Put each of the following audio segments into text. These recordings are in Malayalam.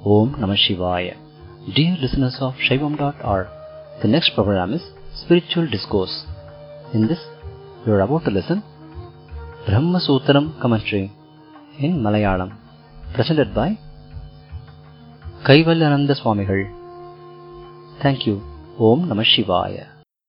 Om Namah Shivaya. Dear listeners of Shaivam.org, the next program is Spiritual Discourse. In this, you are about to listen Brahma Sutram commentary in Malayalam, presented by Kaivalyananda Swamigal. Thank you. Om Namah Shivaya.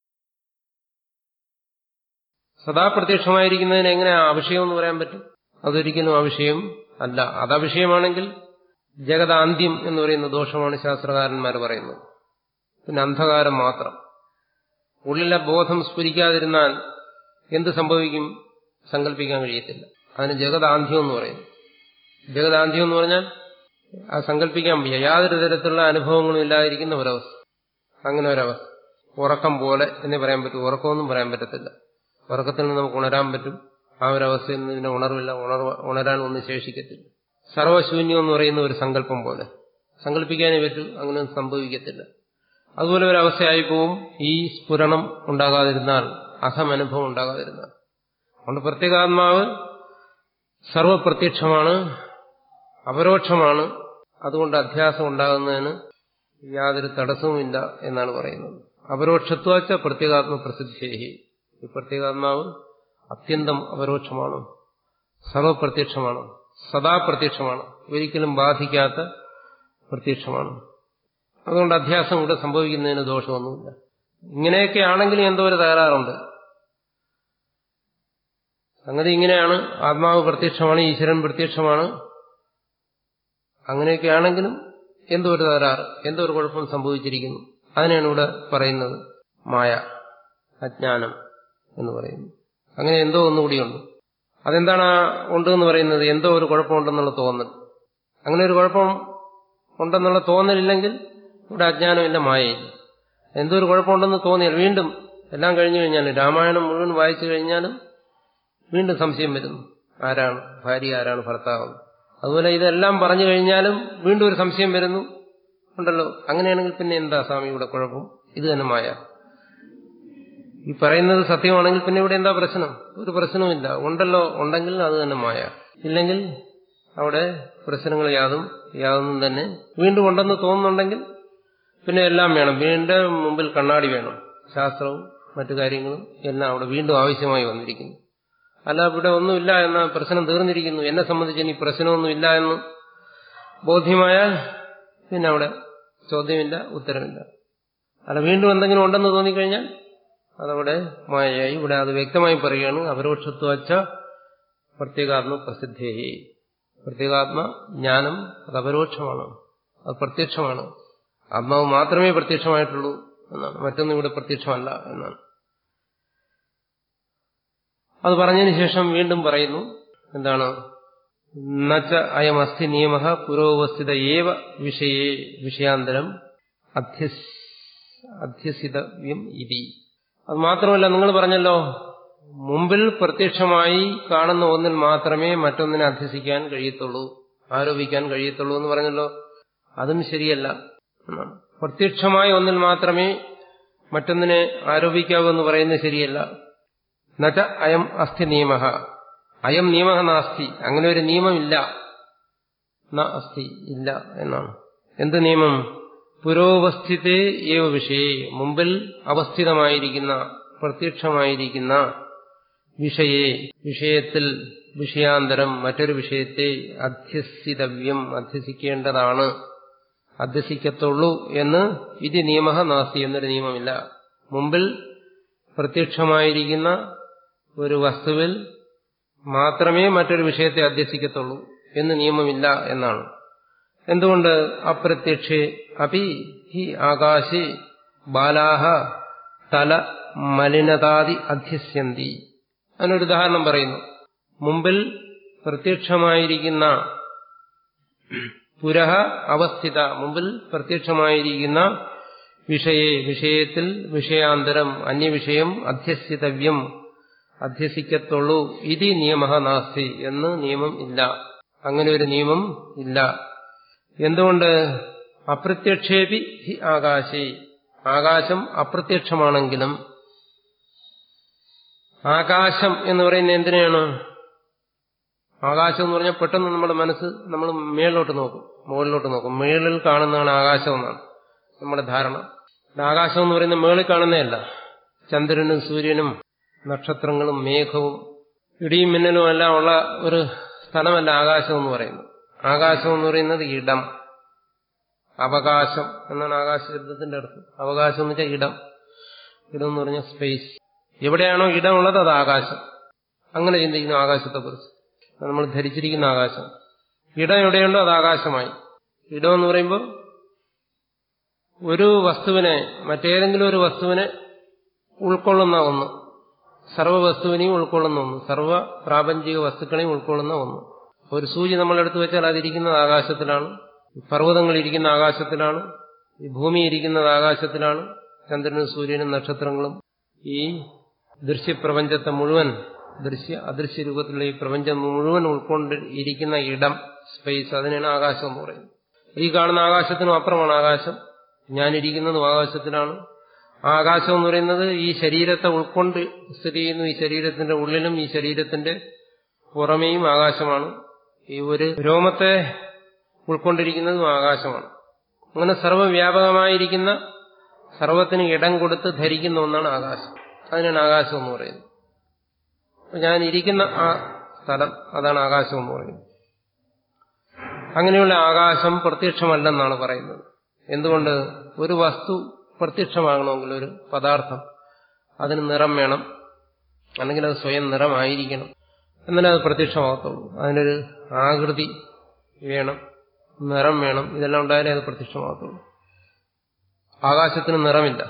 സദാ പ്രത്യക്ഷമായിരിക്കുന്നതിന് എങ്ങനെ അവിഷയം എന്ന് പറയാൻ പറ്റും അതൊരിക്കലും അവിഷയം അല്ല അതവിഷയമാണെങ്കിൽ ജഗദാന്ത്യം എന്ന് പറയുന്ന ദോഷമാണ് ശാസ്ത്രകാരന്മാർ പറയുന്നത് പിന്നെ അന്ധകാരം മാത്രം ഉള്ളിലെ ബോധം സ്ഫുരിക്കാതിരുന്നാൽ എന്ത് സംഭവിക്കും സങ്കല്പിക്കാൻ കഴിയത്തില്ല അതിന് ജഗദാന്ത്യം എന്ന് പറയുന്നു ജഗദാന്ത്യം എന്ന് പറഞ്ഞാൽ ആ സങ്കല്പിക്കാൻ വയ്യ യാതൊരു തരത്തിലുള്ള അനുഭവങ്ങളും ഇല്ലാതിരിക്കുന്ന ഒരവസ്ഥ അങ്ങനെ ഒരവസ്ഥ ഉറക്കം പോലെ എന്നേ പറയാൻ പറ്റൂ ഉറക്കമൊന്നും പറയാൻ പറ്റത്തില്ല ഉറക്കത്തിൽ നിന്ന് നമുക്ക് ഉണരാൻ പറ്റും ആ ഒരു അവസ്ഥയിൽ നിന്ന് പിന്നെ ഉണർവില്ല ഉണർവ് ഉണരാൻ ഒന്നും ശേഷിക്കത്തില്ല സർവശൂന്യം എന്ന് പറയുന്ന ഒരു സങ്കല്പം പോലെ സങ്കല്പിക്കാനേ പറ്റൂ അങ്ങനെ സംഭവിക്കത്തില്ല അതുപോലെ ഒരു അവസ്ഥയായി പോവും ഈ സ്ഫുരണം ഉണ്ടാകാതിരുന്നാൽ അഹമനുഭവം ഉണ്ടാകാതിരുന്നാൽ അതുകൊണ്ട് പ്രത്യേകാത്മാവ് സർവപ്രത്യക്ഷമാണ് അപരോക്ഷമാണ് അതുകൊണ്ട് അധ്യാസം ഉണ്ടാകുന്നതിന് യാതൊരു തടസ്സവുമില്ല എന്നാണ് പറയുന്നത് അപരോക്ഷത്വച്ച പ്രത്യേകാത്മ പ്രസിദ്ധേഹി ഈ പ്രത്യേകാത്മാവ് അത്യന്തം അപരോക്ഷമാണ് സർവപ്രത്യക്ഷമാണ് സദാ പ്രത്യക്ഷമാണ് ഒരിക്കലും ബാധിക്കാത്ത പ്രത്യക്ഷമാണ് അതുകൊണ്ട് അധ്യാസം ഇവിടെ സംഭവിക്കുന്നതിന് ദോഷമൊന്നുമില്ല ഇങ്ങനെയൊക്കെ ആണെങ്കിലും എന്തോ ഒരു തകരാറുണ്ട് സംഗതി ഇങ്ങനെയാണ് ആത്മാവ് പ്രത്യക്ഷമാണ് ഈശ്വരൻ പ്രത്യക്ഷമാണ് അങ്ങനെയൊക്കെ ആണെങ്കിലും എന്തോ ഒരു തകരാറ് എന്തോ ഒരു കുഴപ്പം സംഭവിച്ചിരിക്കുന്നു അതിനാണ് ഇവിടെ പറയുന്നത് മായ അജ്ഞാനം എന്ന് പറയുന്നു അങ്ങനെ എന്തോ ഒന്നുകൂടിയുണ്ട് അതെന്താണ് ആ ഉണ്ട് എന്ന് പറയുന്നത് എന്തോ ഒരു കുഴപ്പമുണ്ടെന്നുള്ള തോന്നൽ അങ്ങനെ ഒരു കുഴപ്പം ഉണ്ടെന്നുള്ള തോന്നലില്ലെങ്കിൽ ഇവിടെ അജ്ഞാനമില്ല മായയില്ല എന്തോ ഒരു കുഴപ്പമുണ്ടെന്ന് തോന്നിയാൽ വീണ്ടും എല്ലാം കഴിഞ്ഞു കഴിഞ്ഞാലും രാമായണം മുഴുവൻ വായിച്ചു കഴിഞ്ഞാലും വീണ്ടും സംശയം വരുന്നു ആരാണ് ഭാര്യ ആരാണ് ഭർത്താവ് അതുപോലെ ഇതെല്ലാം പറഞ്ഞു കഴിഞ്ഞാലും വീണ്ടും ഒരു സംശയം വരുന്നു ഉണ്ടല്ലോ അങ്ങനെയാണെങ്കിൽ പിന്നെ എന്താ സ്വാമി ഇവിടെ കുഴപ്പം ഇത് തന്നെ മായ ഈ പറയുന്നത് സത്യമാണെങ്കിൽ പിന്നെ ഇവിടെ എന്താ പ്രശ്നം ഒരു പ്രശ്നവുമില്ല ഉണ്ടല്ലോ ഉണ്ടെങ്കിൽ അത് തന്നെ മായ ഇല്ലെങ്കിൽ അവിടെ പ്രശ്നങ്ങൾ യാതും യാതൊന്നും തന്നെ വീണ്ടും ഉണ്ടെന്ന് തോന്നുന്നുണ്ടെങ്കിൽ പിന്നെ എല്ലാം വേണം വീണ്ടും മുമ്പിൽ കണ്ണാടി വേണം ശാസ്ത്രവും മറ്റു കാര്യങ്ങളും എല്ലാം അവിടെ വീണ്ടും ആവശ്യമായി വന്നിരിക്കുന്നു അല്ല ഇവിടെ ഒന്നുമില്ല എന്ന പ്രശ്നം തീർന്നിരിക്കുന്നു എന്നെ സംബന്ധിച്ച് ഇനി പ്രശ്നമൊന്നുമില്ല എന്ന് ബോധ്യമായാൽ പിന്നെ അവിടെ ചോദ്യമില്ല ഉത്തരമില്ല അല്ല വീണ്ടും എന്തെങ്കിലും ഉണ്ടെന്ന് തോന്നിക്കഴിഞ്ഞാൽ അതവിടെ മായയായി ഇവിടെ അത് വ്യക്തമായി പറയുകയാണ് അപരോക്ഷത്വച്ച പ്രത്യേകാത്മ പ്രസിദ്ധേഹി പ്രത്യേകാത്മ ജ്ഞാനം അത് അപരോക്ഷമാണ് അത് പ്രത്യക്ഷമാണ് ആത്മാവ് മാത്രമേ പ്രത്യക്ഷമായിട്ടുള്ളൂ എന്നാണ് മറ്റൊന്നും ഇവിടെ പ്രത്യക്ഷമല്ല എന്നാണ് അത് പറഞ്ഞതിന് ശേഷം വീണ്ടും പറയുന്നു എന്താണ് നച്ച അയമസ്തി നിയമ പുരോവസ്ഥിത ഏവ വിഷയേ വിഷയാന്തരം അധ്യസിതവ്യം ഇതി അത് മാത്രമല്ല നിങ്ങൾ പറഞ്ഞല്ലോ മുമ്പിൽ പ്രത്യക്ഷമായി കാണുന്ന ഒന്നിൽ മാത്രമേ മറ്റൊന്നിനെ അധ്യസിക്കാൻ കഴിയത്തുള്ളൂ ആരോപിക്കാൻ കഴിയത്തുള്ളൂ എന്ന് പറഞ്ഞല്ലോ അതും ശരിയല്ല എന്നാണ് പ്രത്യക്ഷമായ ഒന്നിൽ മാത്രമേ മറ്റൊന്നിനെ ആരോപിക്കാവൂ എന്ന് പറയുന്നത് ശരിയല്ല നച്ച അയം അസ്ഥി നിയമ അയം നിയമ നാസ്തി അങ്ങനെ ഒരു നിയമമില്ല ന അസ്ഥി ഇല്ല എന്നാണ് എന്ത് നിയമം പുരോവസ്ഥിതേ ഏവ വിഷയേ മുമ്പിൽ അവസ്ഥിതമായിരിക്കുന്ന പ്രത്യക്ഷമായിരിക്കുന്ന വിഷയെ വിഷയത്തിൽ വിഷയാന്തരം മറ്റൊരു വിഷയത്തെ അധ്യസിതവ്യം അധ്യസിക്കേണ്ടതാണ് അധ്യസിക്കത്തുള്ളൂ എന്ന് ഇത് നിയമ നാസ്തി എന്നൊരു നിയമമില്ല മുമ്പിൽ പ്രത്യക്ഷമായിരിക്കുന്ന ഒരു വസ്തുവിൽ മാത്രമേ മറ്റൊരു വിഷയത്തെ അധ്യസിക്കത്തുള്ളൂ എന്ന് നിയമമില്ല എന്നാണ് എന്തുകൊണ്ട് അപ്രത്യക്ഷേ അപി ഹി ആകാശേ ബാലാഹ തല മലിനതാതി അധ്യസ്യന്തി അതിനൊരു ഉദാഹരണം പറയുന്നു മുമ്പിൽ പ്രത്യക്ഷമായിരിക്കുന്ന പുരഹ അവസ്ഥിത മുമ്പിൽ പ്രത്യക്ഷമായിരിക്കുന്ന വിഷയെ വിഷയത്തിൽ വിഷയാന്തരം അന്യവിഷയം അധ്യസിതവ്യം അധ്യസിക്കത്തുള്ളൂ ഇത് നിയമ നാസ്തി എന്ന് നിയമം ഇല്ല അങ്ങനെ ഒരു നിയമം ഇല്ല എന്തുകൊണ്ട് അപ്രത്യക്ഷേപി ഹി ആകാശേ ആകാശം അപ്രത്യക്ഷമാണെങ്കിലും ആകാശം എന്ന് പറയുന്നത് എന്തിനാണ് ആകാശം എന്ന് പറഞ്ഞാൽ പെട്ടെന്ന് നമ്മുടെ മനസ്സ് നമ്മൾ മേളിലോട്ട് നോക്കും മുകളിലോട്ട് നോക്കും മേളിൽ കാണുന്നതാണ് ആകാശം എന്നാണ് നമ്മുടെ ധാരണ ആകാശം എന്ന് പറയുന്നത് മേളിൽ കാണുന്നതല്ല ചന്ദ്രനും സൂര്യനും നക്ഷത്രങ്ങളും മേഘവും ഇടിയും മിന്നലും എല്ലാം ഉള്ള ഒരു സ്ഥലമല്ല ആകാശം എന്ന് പറയുന്നത് ആകാശം എന്ന് പറയുന്നത് ഇടം അവകാശം എന്നാണ് ആകാശ ശബ്ദത്തിന്റെ അർത്ഥം അവകാശം എന്ന് വെച്ചാൽ ഇടം ഇടം എന്ന് പറഞ്ഞാൽ സ്പേസ് എവിടെയാണോ ഇടമുള്ളത് അത് ആകാശം അങ്ങനെ ചിന്തിക്കുന്നു ആകാശത്തെക്കുറിച്ച് നമ്മൾ ധരിച്ചിരിക്കുന്ന ആകാശം ഇടം എവിടെയുണ്ടോ അത് ആകാശമായി ഇടം എന്ന് പറയുമ്പോൾ ഒരു വസ്തുവിനെ മറ്റേതെങ്കിലും ഒരു വസ്തുവിനെ ഉൾക്കൊള്ളുന്ന ഒന്ന് സർവ്വ വസ്തുവിനെയും ഉൾക്കൊള്ളുന്ന ഒന്ന് സർവ്വ പ്രാപഞ്ചിക വസ്തുക്കളെയും ഉൾക്കൊള്ളുന്ന ഒന്ന് ഒരു സൂചി നമ്മൾ എടുത്തു വെച്ചാൽ അതിരിക്കുന്നത് ആകാശത്തിലാണ് പർവ്വതങ്ങൾ ഇരിക്കുന്ന ആകാശത്തിലാണ് ഈ ഭൂമി ഇരിക്കുന്നത് ആകാശത്തിലാണ് ചന്ദ്രനും സൂര്യനും നക്ഷത്രങ്ങളും ഈ ദൃശ്യപ്രപഞ്ചത്തെ മുഴുവൻ ദൃശ്യ അദൃശ്യ രൂപത്തിലുള്ള ഈ പ്രപഞ്ചം മുഴുവൻ ഉൾക്കൊണ്ട് ഇരിക്കുന്ന ഇടം സ്പേസ് അതിനാണ് ആകാശം എന്ന് പറയുന്നത് ഈ കാണുന്ന ആകാശത്തിനും അപ്പുറമാണ് ആകാശം ഞാനിരിക്കുന്നതും ആകാശത്തിലാണ് ആ ആകാശം എന്ന് പറയുന്നത് ഈ ശരീരത്തെ ഉൾക്കൊണ്ട് സ്ഥിതി ചെയ്യുന്നു ഈ ശരീരത്തിന്റെ ഉള്ളിലും ഈ ശരീരത്തിന്റെ പുറമേയും ആകാശമാണ് ഈ ഒരു രോമത്തെ ഉൾക്കൊണ്ടിരിക്കുന്നതും ആകാശമാണ് അങ്ങനെ സർവ്വവ്യാപകമായിരിക്കുന്ന സർവത്തിന് ഇടം കൊടുത്ത് ധരിക്കുന്ന ഒന്നാണ് ആകാശം അതിനാണ് ആകാശം എന്ന് പറയുന്നത് ഞാൻ ഇരിക്കുന്ന ആ സ്ഥലം അതാണ് ആകാശം എന്ന് പറയുന്നത് അങ്ങനെയുള്ള ആകാശം പ്രത്യക്ഷമല്ലെന്നാണ് പറയുന്നത് എന്തുകൊണ്ട് ഒരു വസ്തു പ്രത്യക്ഷമാകണമെങ്കിൽ ഒരു പദാർത്ഥം അതിന് നിറം വേണം അല്ലെങ്കിൽ അത് സ്വയം നിറമായിരിക്കണം എന്നാലേ അത് പ്രത്യക്ഷമാകത്തുള്ളൂ അതിനൊരു ആകൃതി വേണം നിറം വേണം ഇതെല്ലാം ഉണ്ടായാലേ അത് പ്രത്യക്ഷമാകത്തുള്ളൂ ആകാശത്തിന് നിറമില്ല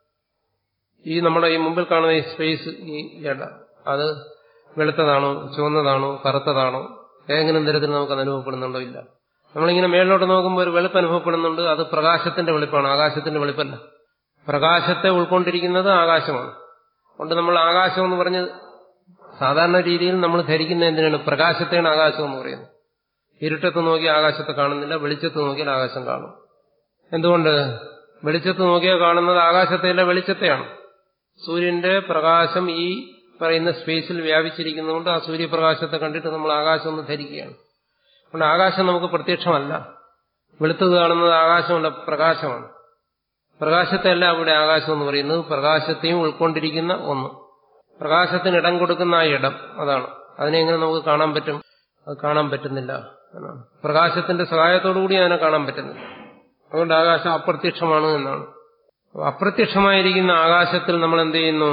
ഈ നമ്മുടെ ഈ മുമ്പിൽ കാണുന്ന ഈ സ്പേസ് ഈ ഇട അത് വെളുത്തതാണോ ചുവന്നതാണോ കറുത്തതാണോ ഏതെങ്കിലും തരത്തിൽ നമുക്ക് അത് അനുഭവപ്പെടുന്നുണ്ടോ ഇല്ല നമ്മളിങ്ങനെ മേളിലോട്ട് നോക്കുമ്പോൾ ഒരു വെളുപ്പ് അനുഭവപ്പെടുന്നുണ്ട് അത് പ്രകാശത്തിന്റെ വെളുപ്പാണ് ആകാശത്തിന്റെ വെളുപ്പല്ല പ്രകാശത്തെ ഉൾക്കൊണ്ടിരിക്കുന്നത് ആകാശമാണ് അതുകൊണ്ട് നമ്മൾ ആകാശം എന്ന് പറഞ്ഞ് സാധാരണ രീതിയിൽ നമ്മൾ ധരിക്കുന്ന എന്തിനാണ് പ്രകാശത്തെയാണ് ആകാശം എന്ന് പറയുന്നത് ഇരുട്ടത്ത് നോക്കി ആകാശത്തെ കാണുന്നില്ല വെളിച്ചത്ത് നോക്കിയാൽ ആകാശം കാണും എന്തുകൊണ്ട് വെളിച്ചത്ത് നോക്കിയാൽ കാണുന്നത് ആകാശത്തെയല്ല വെളിച്ചത്തെയാണ് സൂര്യന്റെ പ്രകാശം ഈ പറയുന്ന സ്പേസിൽ വ്യാപിച്ചിരിക്കുന്നതുകൊണ്ട് ആ സൂര്യപ്രകാശത്തെ കണ്ടിട്ട് നമ്മൾ ആകാശം ഒന്ന് ധരിക്കുകയാണ് അതുകൊണ്ട് ആകാശം നമുക്ക് പ്രത്യക്ഷമല്ല വെളുത്തത് കാണുന്നത് ആകാശമല്ല പ്രകാശമാണ് പ്രകാശത്തെയല്ല അവിടെ ആകാശം എന്ന് പറയുന്നത് പ്രകാശത്തെയും ഉൾക്കൊണ്ടിരിക്കുന്ന ഒന്ന് പ്രകാശത്തിന് ഇടം കൊടുക്കുന്ന ആ ഇടം അതാണ് അതിനെ എങ്ങനെ നമുക്ക് കാണാൻ പറ്റും അത് കാണാൻ പറ്റുന്നില്ല എന്നാണ് പ്രകാശത്തിന്റെ സഹായത്തോടുകൂടി അതിനെ കാണാൻ പറ്റുന്നില്ല അതുകൊണ്ട് ആകാശം അപ്രത്യക്ഷമാണ് എന്നാണ് അപ്രത്യക്ഷമായിരിക്കുന്ന ആകാശത്തിൽ നമ്മൾ എന്ത് ചെയ്യുന്നു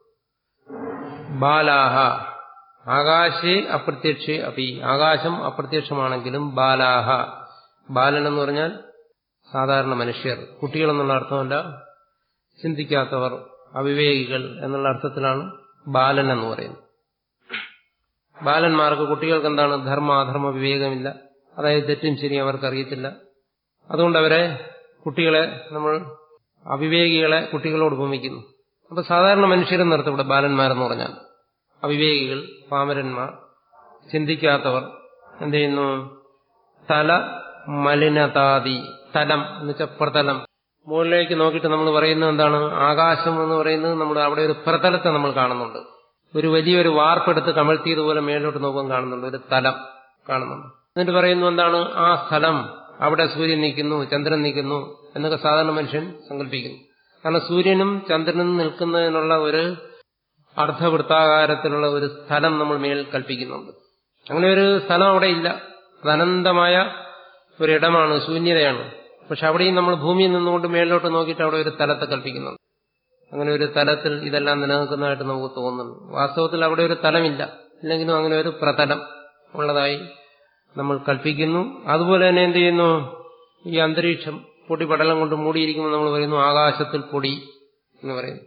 ബാലാഹ ആകാശേ അപ്രത്യക്ഷേ അപ്പി ആകാശം അപ്രത്യക്ഷമാണെങ്കിലും ബാലാഹ ബാലൻ എന്ന് പറഞ്ഞാൽ സാധാരണ മനുഷ്യർ കുട്ടികളെന്നുള്ള അർത്ഥമല്ല ചിന്തിക്കാത്തവർ അവിവേകികൾ എന്നുള്ള അർത്ഥത്തിലാണ് ബാലൻ എന്ന് പറയുന്നത് ബാലന്മാർക്ക് കുട്ടികൾക്ക് എന്താണ് ധർമ്മ അധർമ്മ വിവേകമില്ല അതായത് തെറ്റും ശരിയും അവർക്കറിയത്തില്ല അതുകൊണ്ട് അവരെ കുട്ടികളെ നമ്മൾ അവിവേകികളെ കുട്ടികളോട് ഉപമിക്കുന്നു അപ്പൊ സാധാരണ മനുഷ്യരെന്ന് നിർത്തും ഇവിടെ ബാലന്മാരെന്ന് പറഞ്ഞാൽ അവിവേകികൾ പാമരന്മാർ ചിന്തിക്കാത്തവർ എന്ത് ചെയ്യുന്നു തല മലിനതാതി തലം എന്ന് വെച്ചാൽ പ്രതലം മുകളിലേക്ക് നോക്കിയിട്ട് നമ്മൾ പറയുന്നത് എന്താണ് ആകാശം എന്ന് പറയുന്നത് നമ്മൾ അവിടെ ഒരു പ്രതലത്തെ നമ്മൾ കാണുന്നുണ്ട് ഒരു വലിയൊരു വാർപ്പെടുത്ത് കമഴ്ത്തിയതുപോലെ മേലോട്ട് നോക്കാൻ കാണുന്നുണ്ട് ഒരു തലം കാണുന്നുണ്ട് എന്നിട്ട് പറയുന്നു എന്താണ് ആ സ്ഥലം അവിടെ സൂര്യൻ നിൽക്കുന്നു ചന്ദ്രൻ നിൽക്കുന്നു എന്നൊക്കെ സാധാരണ മനുഷ്യൻ സങ്കല്പിക്കുന്നു കാരണം സൂര്യനും ചന്ദ്രനും നിൽക്കുന്നതിനുള്ള ഒരു അർദ്ധവൃത്താകാരത്തിലുള്ള ഒരു സ്ഥലം നമ്മൾ മേൽ കൽപ്പിക്കുന്നുണ്ട് അങ്ങനെ ഒരു സ്ഥലം അവിടെ ഇല്ല അത് അനന്തമായ ഒരിടമാണ് ശൂന്യതയാണ് പക്ഷെ അവിടെയും നമ്മൾ ഭൂമിയിൽ നിന്നുകൊണ്ട് മേളിലോട്ട് നോക്കിയിട്ട് അവിടെ ഒരു തലത്തെ കൽപ്പിക്കുന്നുണ്ട് അങ്ങനെ ഒരു തലത്തിൽ ഇതെല്ലാം നിലനിൽക്കുന്നതായിട്ട് നമുക്ക് തോന്നുന്നു വാസ്തവത്തിൽ അവിടെ ഒരു തലമില്ല ഇല്ലെങ്കിലും അങ്ങനെ ഒരു പ്രതലം ഉള്ളതായി നമ്മൾ കൽപ്പിക്കുന്നു അതുപോലെ തന്നെ എന്ത് ചെയ്യുന്നു ഈ അന്തരീക്ഷം പൊടി പടലം കൊണ്ട് മൂടിയിരിക്കുമ്പോൾ നമ്മൾ പറയുന്നു ആകാശത്തിൽ പൊടി എന്ന് പറയുന്നു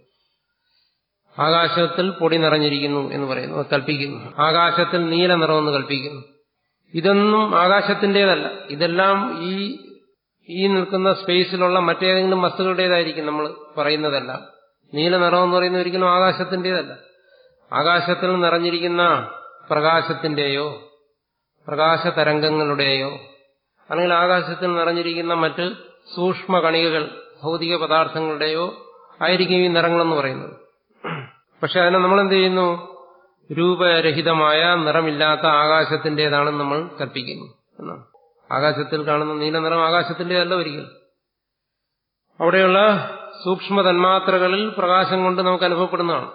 ആകാശത്തിൽ പൊടി നിറഞ്ഞിരിക്കുന്നു എന്ന് പറയുന്നു കൽപ്പിക്കുന്നു ആകാശത്തിൽ നീല നിറമെന്ന് കൽപ്പിക്കുന്നു ഇതൊന്നും ആകാശത്തിന്റേതല്ല ഇതെല്ലാം ഈ ഈ നിൽക്കുന്ന സ്പേസിലുള്ള മറ്റേതെങ്കിലും വസ്തുക്കളുടേതായിരിക്കും നമ്മൾ പറയുന്നതല്ല നീല നിറം എന്ന് പറയുന്നത് ഒരിക്കലും ആകാശത്തിന്റേതല്ല ആകാശത്തിൽ നിറഞ്ഞിരിക്കുന്ന പ്രകാശത്തിന്റെയോ പ്രകാശ തരംഗങ്ങളുടെയോ അല്ലെങ്കിൽ ആകാശത്തിൽ നിറഞ്ഞിരിക്കുന്ന മറ്റ് സൂക്ഷ്മ കണികകൾ ഭൗതിക പദാർത്ഥങ്ങളുടെയോ ആയിരിക്കും ഈ നിറങ്ങളെന്ന് പറയുന്നത് പക്ഷെ അതിനെ നമ്മൾ എന്ത് ചെയ്യുന്നു രൂപരഹിതമായ നിറമില്ലാത്ത ആകാശത്തിൻ്റെതാണെന്ന് നമ്മൾ കൽപ്പിക്കുന്നു എന്നാണ് ആകാശത്തിൽ കാണുന്ന നീല നിറം ആകാശത്തിൻ്റെതല്ല ഒരിക്കലും അവിടെയുള്ള സൂക്ഷ്മ തന്മാത്രകളിൽ പ്രകാശം കൊണ്ട് നമുക്ക് അനുഭവപ്പെടുന്നതാണ്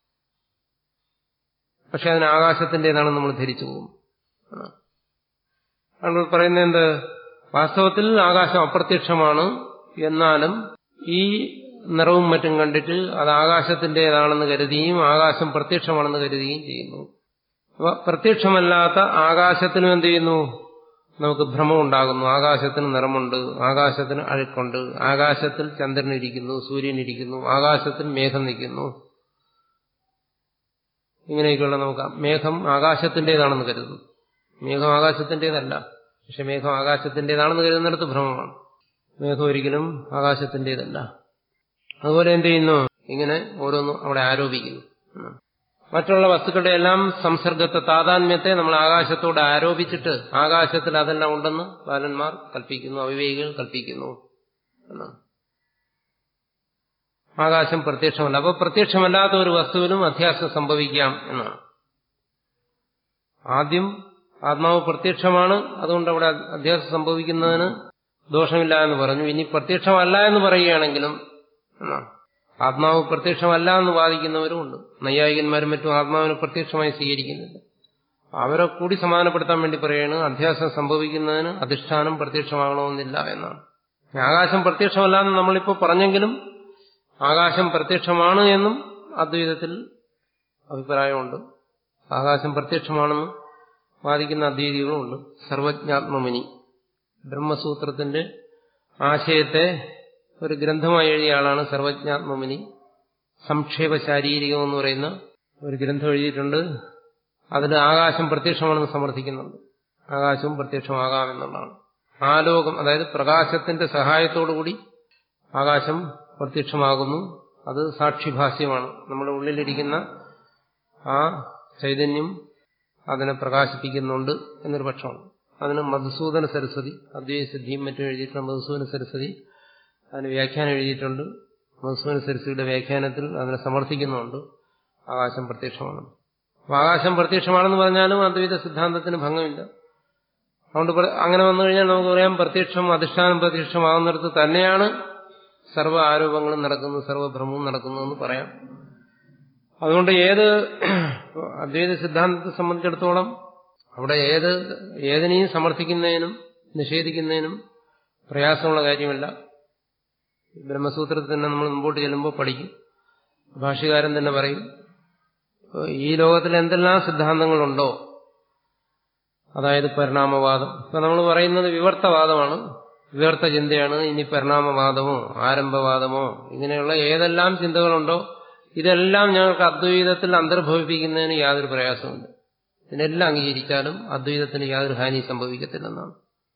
പക്ഷെ അതിന് ആകാശത്തിൻ്റെതാണെന്ന് നമ്മൾ ധരിച്ചു പോകും നമ്മൾ പറയുന്നത് എന്ത് വാസ്തവത്തിൽ ആകാശം അപ്രത്യക്ഷമാണ് എന്നാലും ഈ നിറവും മറ്റും കണ്ടിട്ട് അത് ആകാശത്തിൻ്റെതാണെന്ന് കരുതിയും ആകാശം പ്രത്യക്ഷമാണെന്ന് കരുതുകയും ചെയ്യുന്നു അപ്പൊ പ്രത്യക്ഷമല്ലാത്ത ആകാശത്തിനും എന്ത് ചെയ്യുന്നു നമുക്ക് ഭ്രമം ഉണ്ടാകുന്നു ആകാശത്തിന് നിറമുണ്ട് ആകാശത്തിന് അഴുക്കുണ്ട് ആകാശത്തിൽ ചന്ദ്രൻ ഇരിക്കുന്നു സൂര്യൻ ഇരിക്കുന്നു ആകാശത്തിൽ മേഘം നിൽക്കുന്നു ഇങ്ങനെയൊക്കെയുള്ള നമുക്ക് മേഘം ആകാശത്തിൻ്റെതാണെന്ന് കരുതുന്നു മേഘം ആകാശത്തിൻ്റെതല്ല പക്ഷെ മേഘം ആകാശത്തിൻ്റെതാണെന്ന് കരുതുന്നിടത്ത് ഭ്രമമാണ് മേഘം ഒരിക്കലും ആകാശത്തിൻ്റെതല്ല അതുപോലെ എന്ത് ചെയ്യുന്നു ഇങ്ങനെ ഓരോന്നും അവിടെ ആരോപിക്കുന്നു മറ്റുള്ള വസ്തുക്കളുടെ എല്ലാം സംസർഗത്തെ താതാത്മ്യത്തെ നമ്മൾ ആകാശത്തോട് ആരോപിച്ചിട്ട് ആകാശത്തിൽ അതെല്ലാം ഉണ്ടെന്ന് ബാലന്മാർ കൽപ്പിക്കുന്നു അവിവേകികൾ കൽപ്പിക്കുന്നു എന്നാണ് ആകാശം പ്രത്യക്ഷമല്ല അപ്പോൾ പ്രത്യക്ഷമല്ലാത്ത ഒരു വസ്തുവിനും അധ്യാസം സംഭവിക്കാം എന്നാണ് ആദ്യം ആത്മാവ് പ്രത്യക്ഷമാണ് അതുകൊണ്ട് അവിടെ അധ്യാസം സംഭവിക്കുന്നതിന് ദോഷമില്ല എന്ന് പറഞ്ഞു ഇനി പ്രത്യക്ഷമല്ല എന്ന് പറയുകയാണെങ്കിലും എന്നാണ് ആത്മാവ് പ്രത്യക്ഷമല്ല എന്ന് വാദിക്കുന്നവരുമുണ്ട് നൈയായികന്മാരും മറ്റും ആത്മാവിനെ പ്രത്യക്ഷമായി സ്വീകരിക്കുന്നില്ല അവരെ കൂടി സമാനപ്പെടുത്താൻ വേണ്ടി പറയുകയാണ് അധ്യാസം സംഭവിക്കുന്നതിന് അധിഷ്ഠാനം പ്രത്യക്ഷമാകണമെന്നില്ല എന്നാണ് ആകാശം പ്രത്യക്ഷമല്ല എന്ന് നമ്മളിപ്പോൾ പറഞ്ഞെങ്കിലും ആകാശം പ്രത്യക്ഷമാണ് എന്നും അദ്വൈതത്തിൽ അഭിപ്രായമുണ്ട് ആകാശം പ്രത്യക്ഷമാണെന്ന് വാദിക്കുന്ന അദ്വൈതികളുമുണ്ട് സർവജ്ഞാത്മമുനി ബ്രഹ്മസൂത്രത്തിന്റെ ആശയത്തെ ഒരു ഗ്രന്ഥമായി എഴുതിയ ആളാണ് സർവജ്ഞാത്മമുനി സംക്ഷേപ ശാരീരികം എന്ന് പറയുന്ന ഒരു ഗ്രന്ഥം എഴുതിയിട്ടുണ്ട് അതിൽ ആകാശം പ്രത്യക്ഷമാണെന്ന് സമർത്ഥിക്കുന്നുണ്ട് ആകാശവും പ്രത്യക്ഷമാകാമെന്നുള്ളതാണ് ആലോകം അതായത് പ്രകാശത്തിന്റെ സഹായത്തോടുകൂടി ആകാശം പ്രത്യക്ഷമാകുന്നു അത് സാക്ഷിഭാസ്യമാണ് നമ്മുടെ ഉള്ളിലിരിക്കുന്ന ആ ചൈതന്യം അതിനെ പ്രകാശിപ്പിക്കുന്നുണ്ട് എന്നൊരു പക്ഷമാണ് അതിന് മധുസൂദന സരസ്വതി അദ്വൈത സിദ്ധിയും മറ്റും എഴുതിയിട്ടുള്ള മധുസൂദന സരസ്വതി അതിന് വ്യാഖ്യാനം എഴുതിയിട്ടുണ്ട് മധുസൂദന സരസ്വതിയുടെ വ്യാഖ്യാനത്തിൽ അതിനെ സമർത്ഥിക്കുന്നുണ്ട് ആകാശം പ്രത്യക്ഷമാണ് അപ്പൊ ആകാശം പ്രത്യക്ഷമാണെന്ന് പറഞ്ഞാലും അദ്വൈത സിദ്ധാന്തത്തിന് ഭംഗമില്ല അതുകൊണ്ട് അങ്ങനെ വന്നു കഴിഞ്ഞാൽ നമുക്ക് പറയാം പ്രത്യക്ഷം അധിഷ്ഠാനം പ്രത്യക്ഷമാകുന്നിടത്ത് തന്നെയാണ് സർവ്വ ആരോപങ്ങളും നടക്കുന്നു സർവ്വഭ്രമവും നടക്കുന്നു എന്ന് പറയാം അതുകൊണ്ട് ഏത് അദ്വൈത സിദ്ധാന്തത്തെ സംബന്ധിച്ചിടത്തോളം അവിടെ ഏത് ഏതിനെയും സമർത്ഥിക്കുന്നതിനും നിഷേധിക്കുന്നതിനും പ്രയാസമുള്ള കാര്യമല്ല ബ്രഹ്മസൂത്രത്തിൽ തന്നെ നമ്മൾ മുമ്പോട്ട് ചെല്ലുമ്പോൾ പഠിക്കും ഭാഷ്യകാരൻ തന്നെ പറയും ഈ ലോകത്തിൽ എന്തെല്ലാം സിദ്ധാന്തങ്ങളുണ്ടോ അതായത് പരിണാമവാദം ഇപ്പൊ നമ്മൾ പറയുന്നത് വിവർത്തവാദമാണ് വിവർത്ത ചിന്തയാണ് ഇനി പരിണാമവാദമോ ആരംഭവാദമോ ഇങ്ങനെയുള്ള ഏതെല്ലാം ചിന്തകളുണ്ടോ ഇതെല്ലാം ഞങ്ങൾക്ക് അദ്വൈതത്തിൽ അന്തർഭവിപ്പിക്കുന്നതിന് യാതൊരു പ്രയാസമുണ്ട് ഇതിനെല്ലാം അംഗീകരിച്ചാലും അദ്വൈതത്തിന് യാതൊരു ഹാനി സംഭവിക്കത്തില്ലെന്നാണ്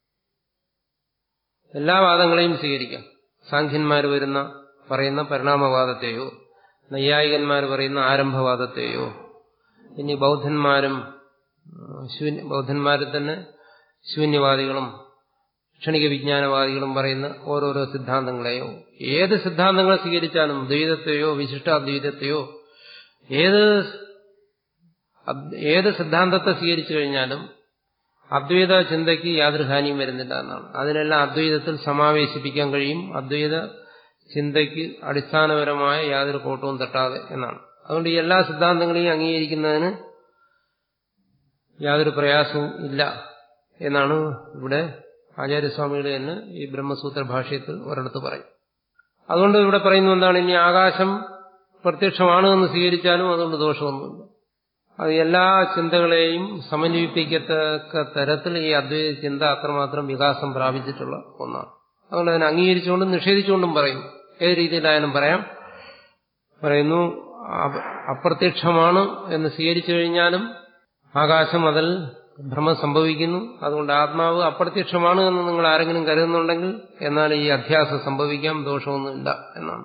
എല്ലാ വാദങ്ങളെയും സ്വീകരിക്കാം സാഖ്യന്മാർ വരുന്ന പറയുന്ന പരിണാമവാദത്തെയോ നൈയായികന്മാർ പറയുന്ന ആരംഭവാദത്തെയോ ഇനി ബൗദ്ധന്മാരും ശൂന്യ ബൗദ്ധന്മാരിൽ തന്നെ ശൂന്യവാദികളും ക്ഷണിക വിജ്ഞാനവാദികളും പറയുന്ന ഓരോരോ സിദ്ധാന്തങ്ങളെയോ ഏത് സിദ്ധാന്തങ്ങളെ സ്വീകരിച്ചാലും ദ്വൈതത്തെയോ വിശിഷ്ടാദ്വൈതത്തെയോ ഏത് ഏത് സിദ്ധാന്തത്തെ സ്വീകരിച്ചു കഴിഞ്ഞാലും അദ്വൈത ചിന്തയ്ക്ക് യാതൊരു ഹാനിയും വരുന്നില്ല എന്നാണ് അതിനെല്ലാം അദ്വൈതത്തിൽ സമാവേശിപ്പിക്കാൻ കഴിയും അദ്വൈത ചിന്തയ്ക്ക് അടിസ്ഥാനപരമായ യാതൊരു കോട്ടവും തട്ടാതെ എന്നാണ് അതുകൊണ്ട് ഈ എല്ലാ സിദ്ധാന്തങ്ങളെയും അംഗീകരിക്കുന്നതിന് യാതൊരു പ്രയാസവും ഇല്ല എന്നാണ് ഇവിടെ ആചാര്യസ്വാമികൾ തന്നെ ഈ ബ്രഹ്മസൂത്ര ഭാഷ്യത്തിൽ ഒരിടത്ത് പറയും അതുകൊണ്ട് ഇവിടെ പറയുന്നത് എന്താണ് ഇനി ആകാശം പ്രത്യക്ഷമാണ് എന്ന് സ്വീകരിച്ചാലും അതുകൊണ്ട് ദോഷമൊന്നുമില്ല അത് എല്ലാ ചിന്തകളെയും സമന്വയിപ്പിക്കത്തക്ക തരത്തിൽ ഈ അദ്വൈത ചിന്ത അത്രമാത്രം വികാസം പ്രാപിച്ചിട്ടുള്ള ഒന്നാണ് അതുകൊണ്ട് അതിനെ അംഗീകരിച്ചുകൊണ്ടും നിഷേധിച്ചുകൊണ്ടും പറയും ഏത് രീതിയിലായാലും പറയാം പറയുന്നു അപ്രത്യക്ഷമാണ് എന്ന് സ്വീകരിച്ചു കഴിഞ്ഞാലും ആകാശം അതിൽ ഭ്രമം സംഭവിക്കുന്നു അതുകൊണ്ട് ആത്മാവ് അപ്രത്യക്ഷമാണ് എന്ന് നിങ്ങൾ ആരെങ്കിലും കരുതുന്നുണ്ടെങ്കിൽ എന്നാൽ ഈ അധ്യാസം സംഭവിക്കാം ദോഷമൊന്നുമില്ല എന്നാണ്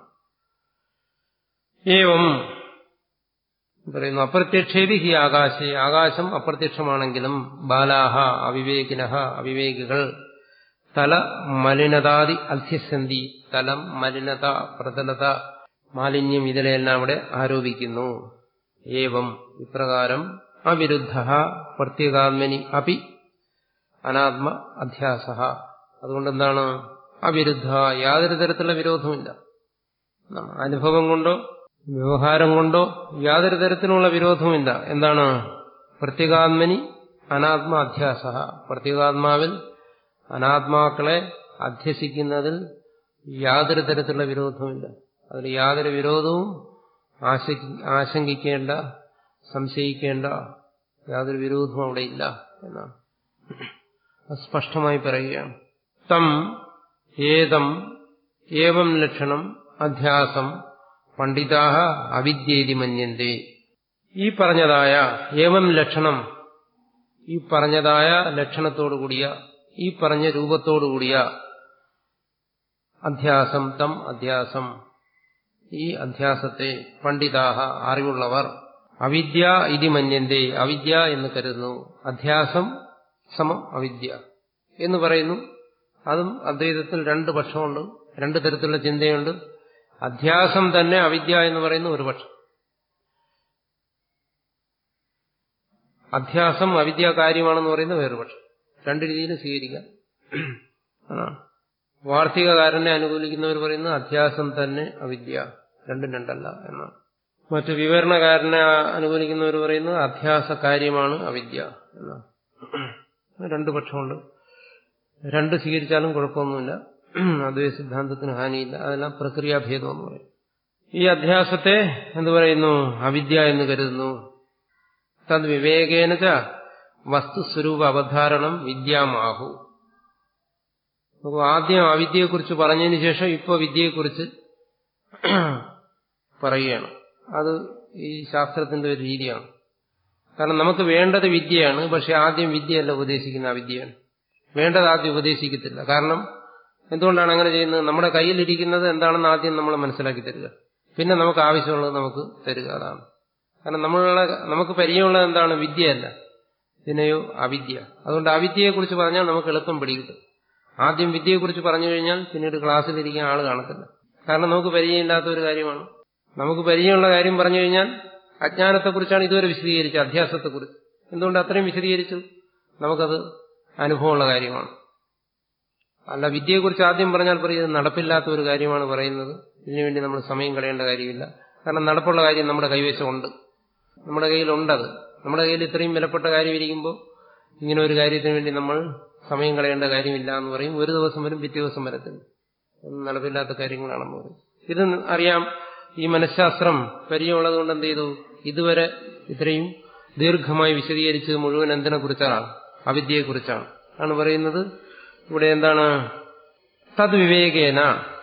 ഏവം പറയുന്നു അപ്രത്യക്ഷേപി ഹി ആകാശേ ആകാശം അപ്രത്യക്ഷമാണെങ്കിലും ബാലാഹ അവിവേകിനഹ അവിവേകികൾ തല മലിനതാതി അധ്യസന്ധി തലം മലിനത പ്രതലത മാലിന്യം ഇതിലെല്ലാം അവിടെ ആരോപിക്കുന്നു ഏവം ഇപ്രകാരം അവിരുദ്ധ പ്രത്യേകാത്മനി അപി അനാത്മ അധ്യാസ അതുകൊണ്ട് എന്താണ് അവിരുദ്ധ യാതൊരു തരത്തിലുള്ള വിരോധമില്ല അനുഭവം കൊണ്ടോ വ്യവഹാരം കൊണ്ടോ യാതൊരു തരത്തിലുള്ള വിരോധവുമില്ല എന്താണ് പ്രത്യേകാത്മനി അനാത്മ അധ്യാസ പ്രത്യേകാത്മാവിൽ അനാത്മാക്കളെ അധ്യസിക്കുന്നതിൽ യാതൊരു തരത്തിലുള്ള വിരോധവുമില്ല അതിൽ യാതൊരു വിരോധവും ആശങ്കിക്കേണ്ട സംശയിക്കേണ്ട യാതൊരു വിരോധവും അവിടെ ഇല്ല എന്നാണ് സ്പഷ്ടമായി പറയുകയാണ് തം ഏതം ഏവം ലക്ഷണം അധ്യാസം പണ്ഡിതാഹ അവിദ്യേതി മന്യന്തേ ഈ പറഞ്ഞതായ ഏവം ലക്ഷണം ഈ പറഞ്ഞതായ ലക്ഷണത്തോടുകൂടിയ ഈ പറഞ്ഞ രൂപത്തോടുകൂടിയ അധ്യാസം തം അധ്യാസം ഈ അധ്യാസത്തെ പണ്ഡിതാഹ അറിവുള്ളവർ അവിദ്യ ഇതി മന്യന്തേ അവിദ്യ എന്ന് കരുതുന്നു അധ്യാസം സമം അവിദ്യ എന്ന് പറയുന്നു അതും അദ്വൈതത്തിൽ രണ്ട് പക്ഷമുണ്ട് രണ്ട് തരത്തിലുള്ള ചിന്തയുണ്ട് അധ്യാസം തന്നെ അവിദ്യ എന്ന് പറയുന്ന ഒരു പക്ഷം അധ്യാസം അവിദ്യ കാര്യമാണെന്ന് പറയുന്ന വേറൊരു പക്ഷം രണ്ട് രീതിയിൽ സ്വീകരിക്കാം വാർത്തികകാരനെ അനുകൂലിക്കുന്നവർ പറയുന്നത് അധ്യാസം തന്നെ അവിദ്യ രണ്ടും രണ്ടല്ല എന്നാണ് മറ്റു വിവരണകാരനെ അനുകൂലിക്കുന്നവർ പറയുന്നത് അധ്യാസ കാര്യമാണ് അവിദ്യ എന്നാണ് രണ്ടു പക്ഷമുണ്ട് രണ്ട് സ്വീകരിച്ചാലും കുഴപ്പമൊന്നുമില്ല അദ്വൈത സിദ്ധാന്തത്തിന് ഹാനിയില്ല അതെല്ലാം പ്രക്രിയാഭേദം എന്ന് പറയും ഈ അധ്യാസത്തെ എന്തു പറയുന്നു അവിദ്യ എന്ന് കരുതുന്നു തത് വിവേകേനച്ച വസ്തുസ്വരൂപ അവധാരണം വിദ്യാമാഹു അപ്പോൾ ആദ്യം അവിദ്യയെക്കുറിച്ച് പറഞ്ഞതിന് ശേഷം ഇപ്പോൾ വിദ്യയെക്കുറിച്ച് പറയുകയാണ് അത് ഈ ശാസ്ത്രത്തിന്റെ ഒരു രീതിയാണ് കാരണം നമുക്ക് വേണ്ടത് വിദ്യയാണ് പക്ഷെ ആദ്യം വിദ്യയല്ല ഉപദേശിക്കുന്ന അവിദ്യയാണ് വേണ്ടത് ആദ്യം ഉപദേശിക്കത്തില്ല കാരണം എന്തുകൊണ്ടാണ് അങ്ങനെ ചെയ്യുന്നത് നമ്മുടെ കയ്യിലിരിക്കുന്നത് എന്താണെന്ന് ആദ്യം നമ്മൾ മനസ്സിലാക്കി തരിക പിന്നെ നമുക്ക് ആവശ്യമുള്ളത് നമുക്ക് തരിക അതാണ് കാരണം നമ്മളുടെ നമുക്ക് പരിചയമുള്ളത് എന്താണ് വിദ്യയല്ല പിന്നെയോ അവിദ്യ അതുകൊണ്ട് അവിദ്യയെക്കുറിച്ച് പറഞ്ഞാൽ നമുക്ക് എളുപ്പം പിടികിട്ടും ആദ്യം വിദ്യയെക്കുറിച്ച് പറഞ്ഞു കഴിഞ്ഞാൽ പിന്നീട് ക്ലാസ്സിലിരിക്കാൻ ആൾ കാണത്തില്ല കാരണം നമുക്ക് പരിചയമില്ലാത്ത ഒരു കാര്യമാണ് നമുക്ക് പരിചയമുള്ള കാര്യം പറഞ്ഞു കഴിഞ്ഞാൽ അജ്ഞാനത്തെക്കുറിച്ചാണ് ഇതുവരെ വിശദീകരിച്ചത് അധ്യാസത്തെക്കുറിച്ച് എന്തുകൊണ്ട് അത്രയും വിശദീകരിച്ചു നമുക്കത് അനുഭവമുള്ള കാര്യമാണ് അല്ല വിദ്യയെക്കുറിച്ച് ആദ്യം പറഞ്ഞാൽ പറയുന്നത് നടപ്പില്ലാത്ത ഒരു കാര്യമാണ് പറയുന്നത് ഇതിനുവേണ്ടി നമ്മൾ സമയം കളയേണ്ട കാര്യമില്ല കാരണം നടപ്പുള്ള കാര്യം നമ്മുടെ കൈവശമുണ്ട് നമ്മുടെ കയ്യിലുണ്ടത് നമ്മുടെ കയ്യിൽ ഇത്രയും വിലപ്പെട്ട കാര്യം ഇരിക്കുമ്പോൾ ഇങ്ങനെ ഒരു കാര്യത്തിന് വേണ്ടി നമ്മൾ സമയം കളയേണ്ട കാര്യമില്ല എന്ന് പറയും ഒരു ദിവസം വരും പിറ്റേ ദിവസം വരത്തില്ല നടപ്പില്ലാത്ത കാര്യങ്ങളാണെന്ന് പറയും ഇത് അറിയാം ഈ മനഃശാസ്ത്രം പരിചയമുള്ളത് കൊണ്ട് എന്ത് ചെയ്തു ഇതുവരെ ഇത്രയും ദീർഘമായി വിശദീകരിച്ചത് മുഴുവൻ എന്തിനെ കുറിച്ചാണ് അവിദ്യയെക്കുറിച്ചാണ് ആണ് പറയുന്നത് ഇവിടെ എന്താണ് തദ്വിവേകേന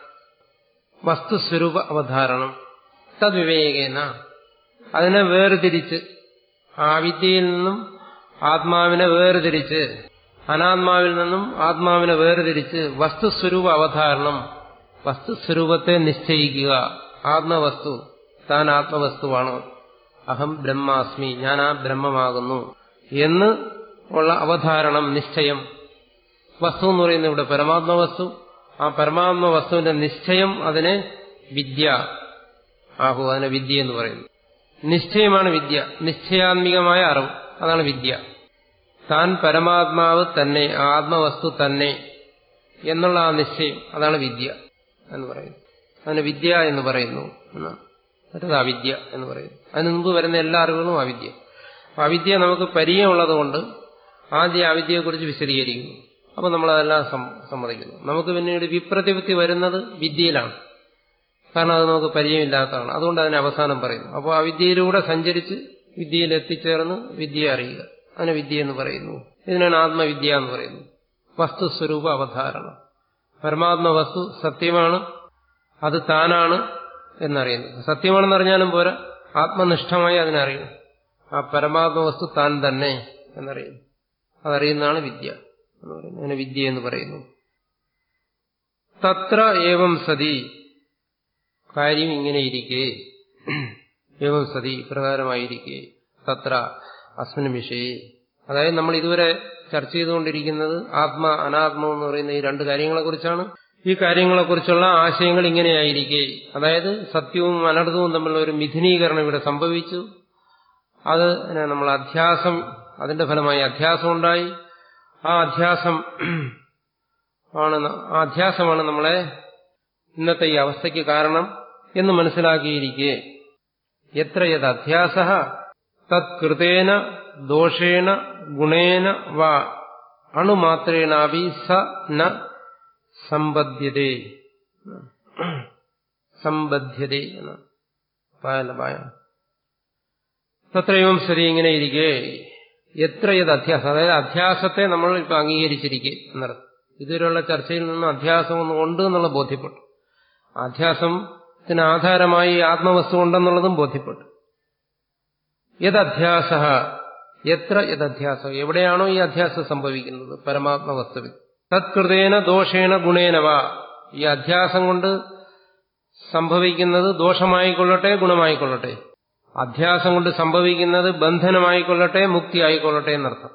വസ്തുസ്വരൂപ അവധാരണം തദ്വിവേകേന അതിനെ വേർതിരിച്ച് ആ വിദ്യയിൽ നിന്നും ആത്മാവിനെ വേർതിരിച്ച് അനാത്മാവിൽ നിന്നും ആത്മാവിനെ വേർതിരിച്ച് വസ്തുസ്വരൂപ അവധാരണം വസ്തുസ്വരൂപത്തെ നിശ്ചയിക്കുക ആത്മവസ്തു താൻ ആത്മവസ്തുവാണ് അഹം ബ്രഹ്മാസ്മി ഞാൻ ആ ബ്രഹ്മമാകുന്നു എന്ന് ഉള്ള അവധാരണം നിശ്ചയം വസ്തു എന്ന് പറയുന്നത് ഇവിടെ പരമാത്മവസ്തു ആ പരമാത്മ വസ്തുവിന്റെ നിശ്ചയം അതിനെ വിദ്യ ആഹു അതിനെ വിദ്യ എന്ന് പറയുന്നു നിശ്ചയമാണ് വിദ്യ നിശ്ചയാത്മികമായ അറിവ് അതാണ് വിദ്യ താൻ പരമാത്മാവ് തന്നെ ആത്മവസ്തു തന്നെ എന്നുള്ള ആ നിശ്ചയം അതാണ് വിദ്യ എന്ന് പറയുന്നു അതിന് വിദ്യ എന്ന് പറയുന്നു എന്നാണ് മറ്റത് അവിദ്യ എന്ന് പറയുന്നു അതിന് മുമ്പ് വരുന്ന എല്ലാ അറിവുകളും അവിദ്യ അവിദ്യ നമുക്ക് പരിചയമുള്ളത് കൊണ്ട് ആദ്യം അവിദ്യയെക്കുറിച്ച് വിശദീകരിക്കുന്നു അപ്പോൾ നമ്മളതെല്ലാം സമ്മതിക്കുന്നു നമുക്ക് പിന്നീട് വിപ്രതിപത്തി വരുന്നത് വിദ്യയിലാണ് കാരണം അത് നമുക്ക് പരിചയമില്ലാത്തതാണ് അതുകൊണ്ട് അതിനെ അവസാനം പറയുന്നു അപ്പോൾ അവിദ്യയിലൂടെ സഞ്ചരിച്ച് വിദ്യയിൽ എത്തിച്ചേർന്ന് വിദ്യയെ അറിയുക അതിനെ വിദ്യ എന്ന് പറയുന്നു ഇതിനാണ് ആത്മവിദ്യ എന്ന് പറയുന്നത് വസ്തുസ്വരൂപ അവധാരണം പരമാത്മ വസ്തു സത്യമാണ് അത് താനാണ് എന്നറിയുന്നു സത്യമാണെന്ന് അറിഞ്ഞാലും പോരാ ആത്മനിഷ്ഠമായി അതിനറിയുന്നു ആ പരമാത്മ വസ്തു താൻ തന്നെ എന്നറിയുന്നു അതറിയുന്നതാണ് വിദ്യ എന്ന് പറയുന്നത് അതിനെ വിദ്യ എന്ന് പറയുന്നു തത്ര ഏവം സതി കാര്യം ഇങ്ങനെയിരിക്കെ ഏവം സതി ഇപ്രകാരമായിരിക്കെ തത്ര അസ്മിന് വിഷയെ അതായത് നമ്മൾ ഇതുവരെ ചർച്ച ചെയ്തുകൊണ്ടിരിക്കുന്നത് ആത്മ അനാത്മ എന്ന് പറയുന്ന ഈ രണ്ട് കാര്യങ്ങളെക്കുറിച്ചാണ് ഈ കാര്യങ്ങളെക്കുറിച്ചുള്ള ആശയങ്ങൾ ഇങ്ങനെയായിരിക്കെ അതായത് സത്യവും അനർത്ഥവും തമ്മിലുള്ള ഒരു മിഥുനീകരണം ഇവിടെ സംഭവിച്ചു അത് നമ്മൾ അധ്യാസം അതിന്റെ ഫലമായി അധ്യാസം ഉണ്ടായി ആ അധ്യാസം ആണ് ആ അധ്യാസമാണ് നമ്മളെ ഇന്നത്തെ ഈ അവസ്ഥയ്ക്ക് കാരണം എന്ന് മനസ്സിലാക്കിയിരിക്കെ എത്ര യത് അധ്യാസ തത്കൃതേന ദോഷേണ ഗുണേന വാ അണുമാത്രേണാപി സ ന സമ്പദ്യതേ സമ്പദ്ധ്യതേ എന്ന് പായല്ല പായ തത്രയും ശരി ഇങ്ങനെ ഇരിക്കെ എത്ര ഇത് അധ്യാസം അതായത് അധ്യാസത്തെ നമ്മൾ ഇപ്പൊ അംഗീകരിച്ചിരിക്കെ എന്നർത്ഥം ഇതുവരെയുള്ള ചർച്ചയിൽ നിന്നും അധ്യാസം ഒന്ന് ഉണ്ട് എന്നുള്ള ബോധ്യപ്പെട്ടു അധ്യാസത്തിന് ആധാരമായി ആത്മവസ്തു ഉണ്ടെന്നുള്ളതും ബോധ്യപ്പെട്ടു യഥ്യാസ എത്ര യഥ്യാസം എവിടെയാണോ ഈ അധ്യാസം സംഭവിക്കുന്നത് പരമാത്മവസ്തുവിൽ തത്കൃതേന ദോഷേണ ഗുണേനവ ഈ അധ്യാസം കൊണ്ട് സംഭവിക്കുന്നത് ദോഷമായിക്കൊള്ളട്ടെ ഗുണമായിക്കൊള്ളട്ടെ അധ്യാസം കൊണ്ട് സംഭവിക്കുന്നത് ബന്ധനമായിക്കൊള്ളട്ടെ മുക്തി ആയിക്കൊള്ളട്ടെ എന്നർത്ഥം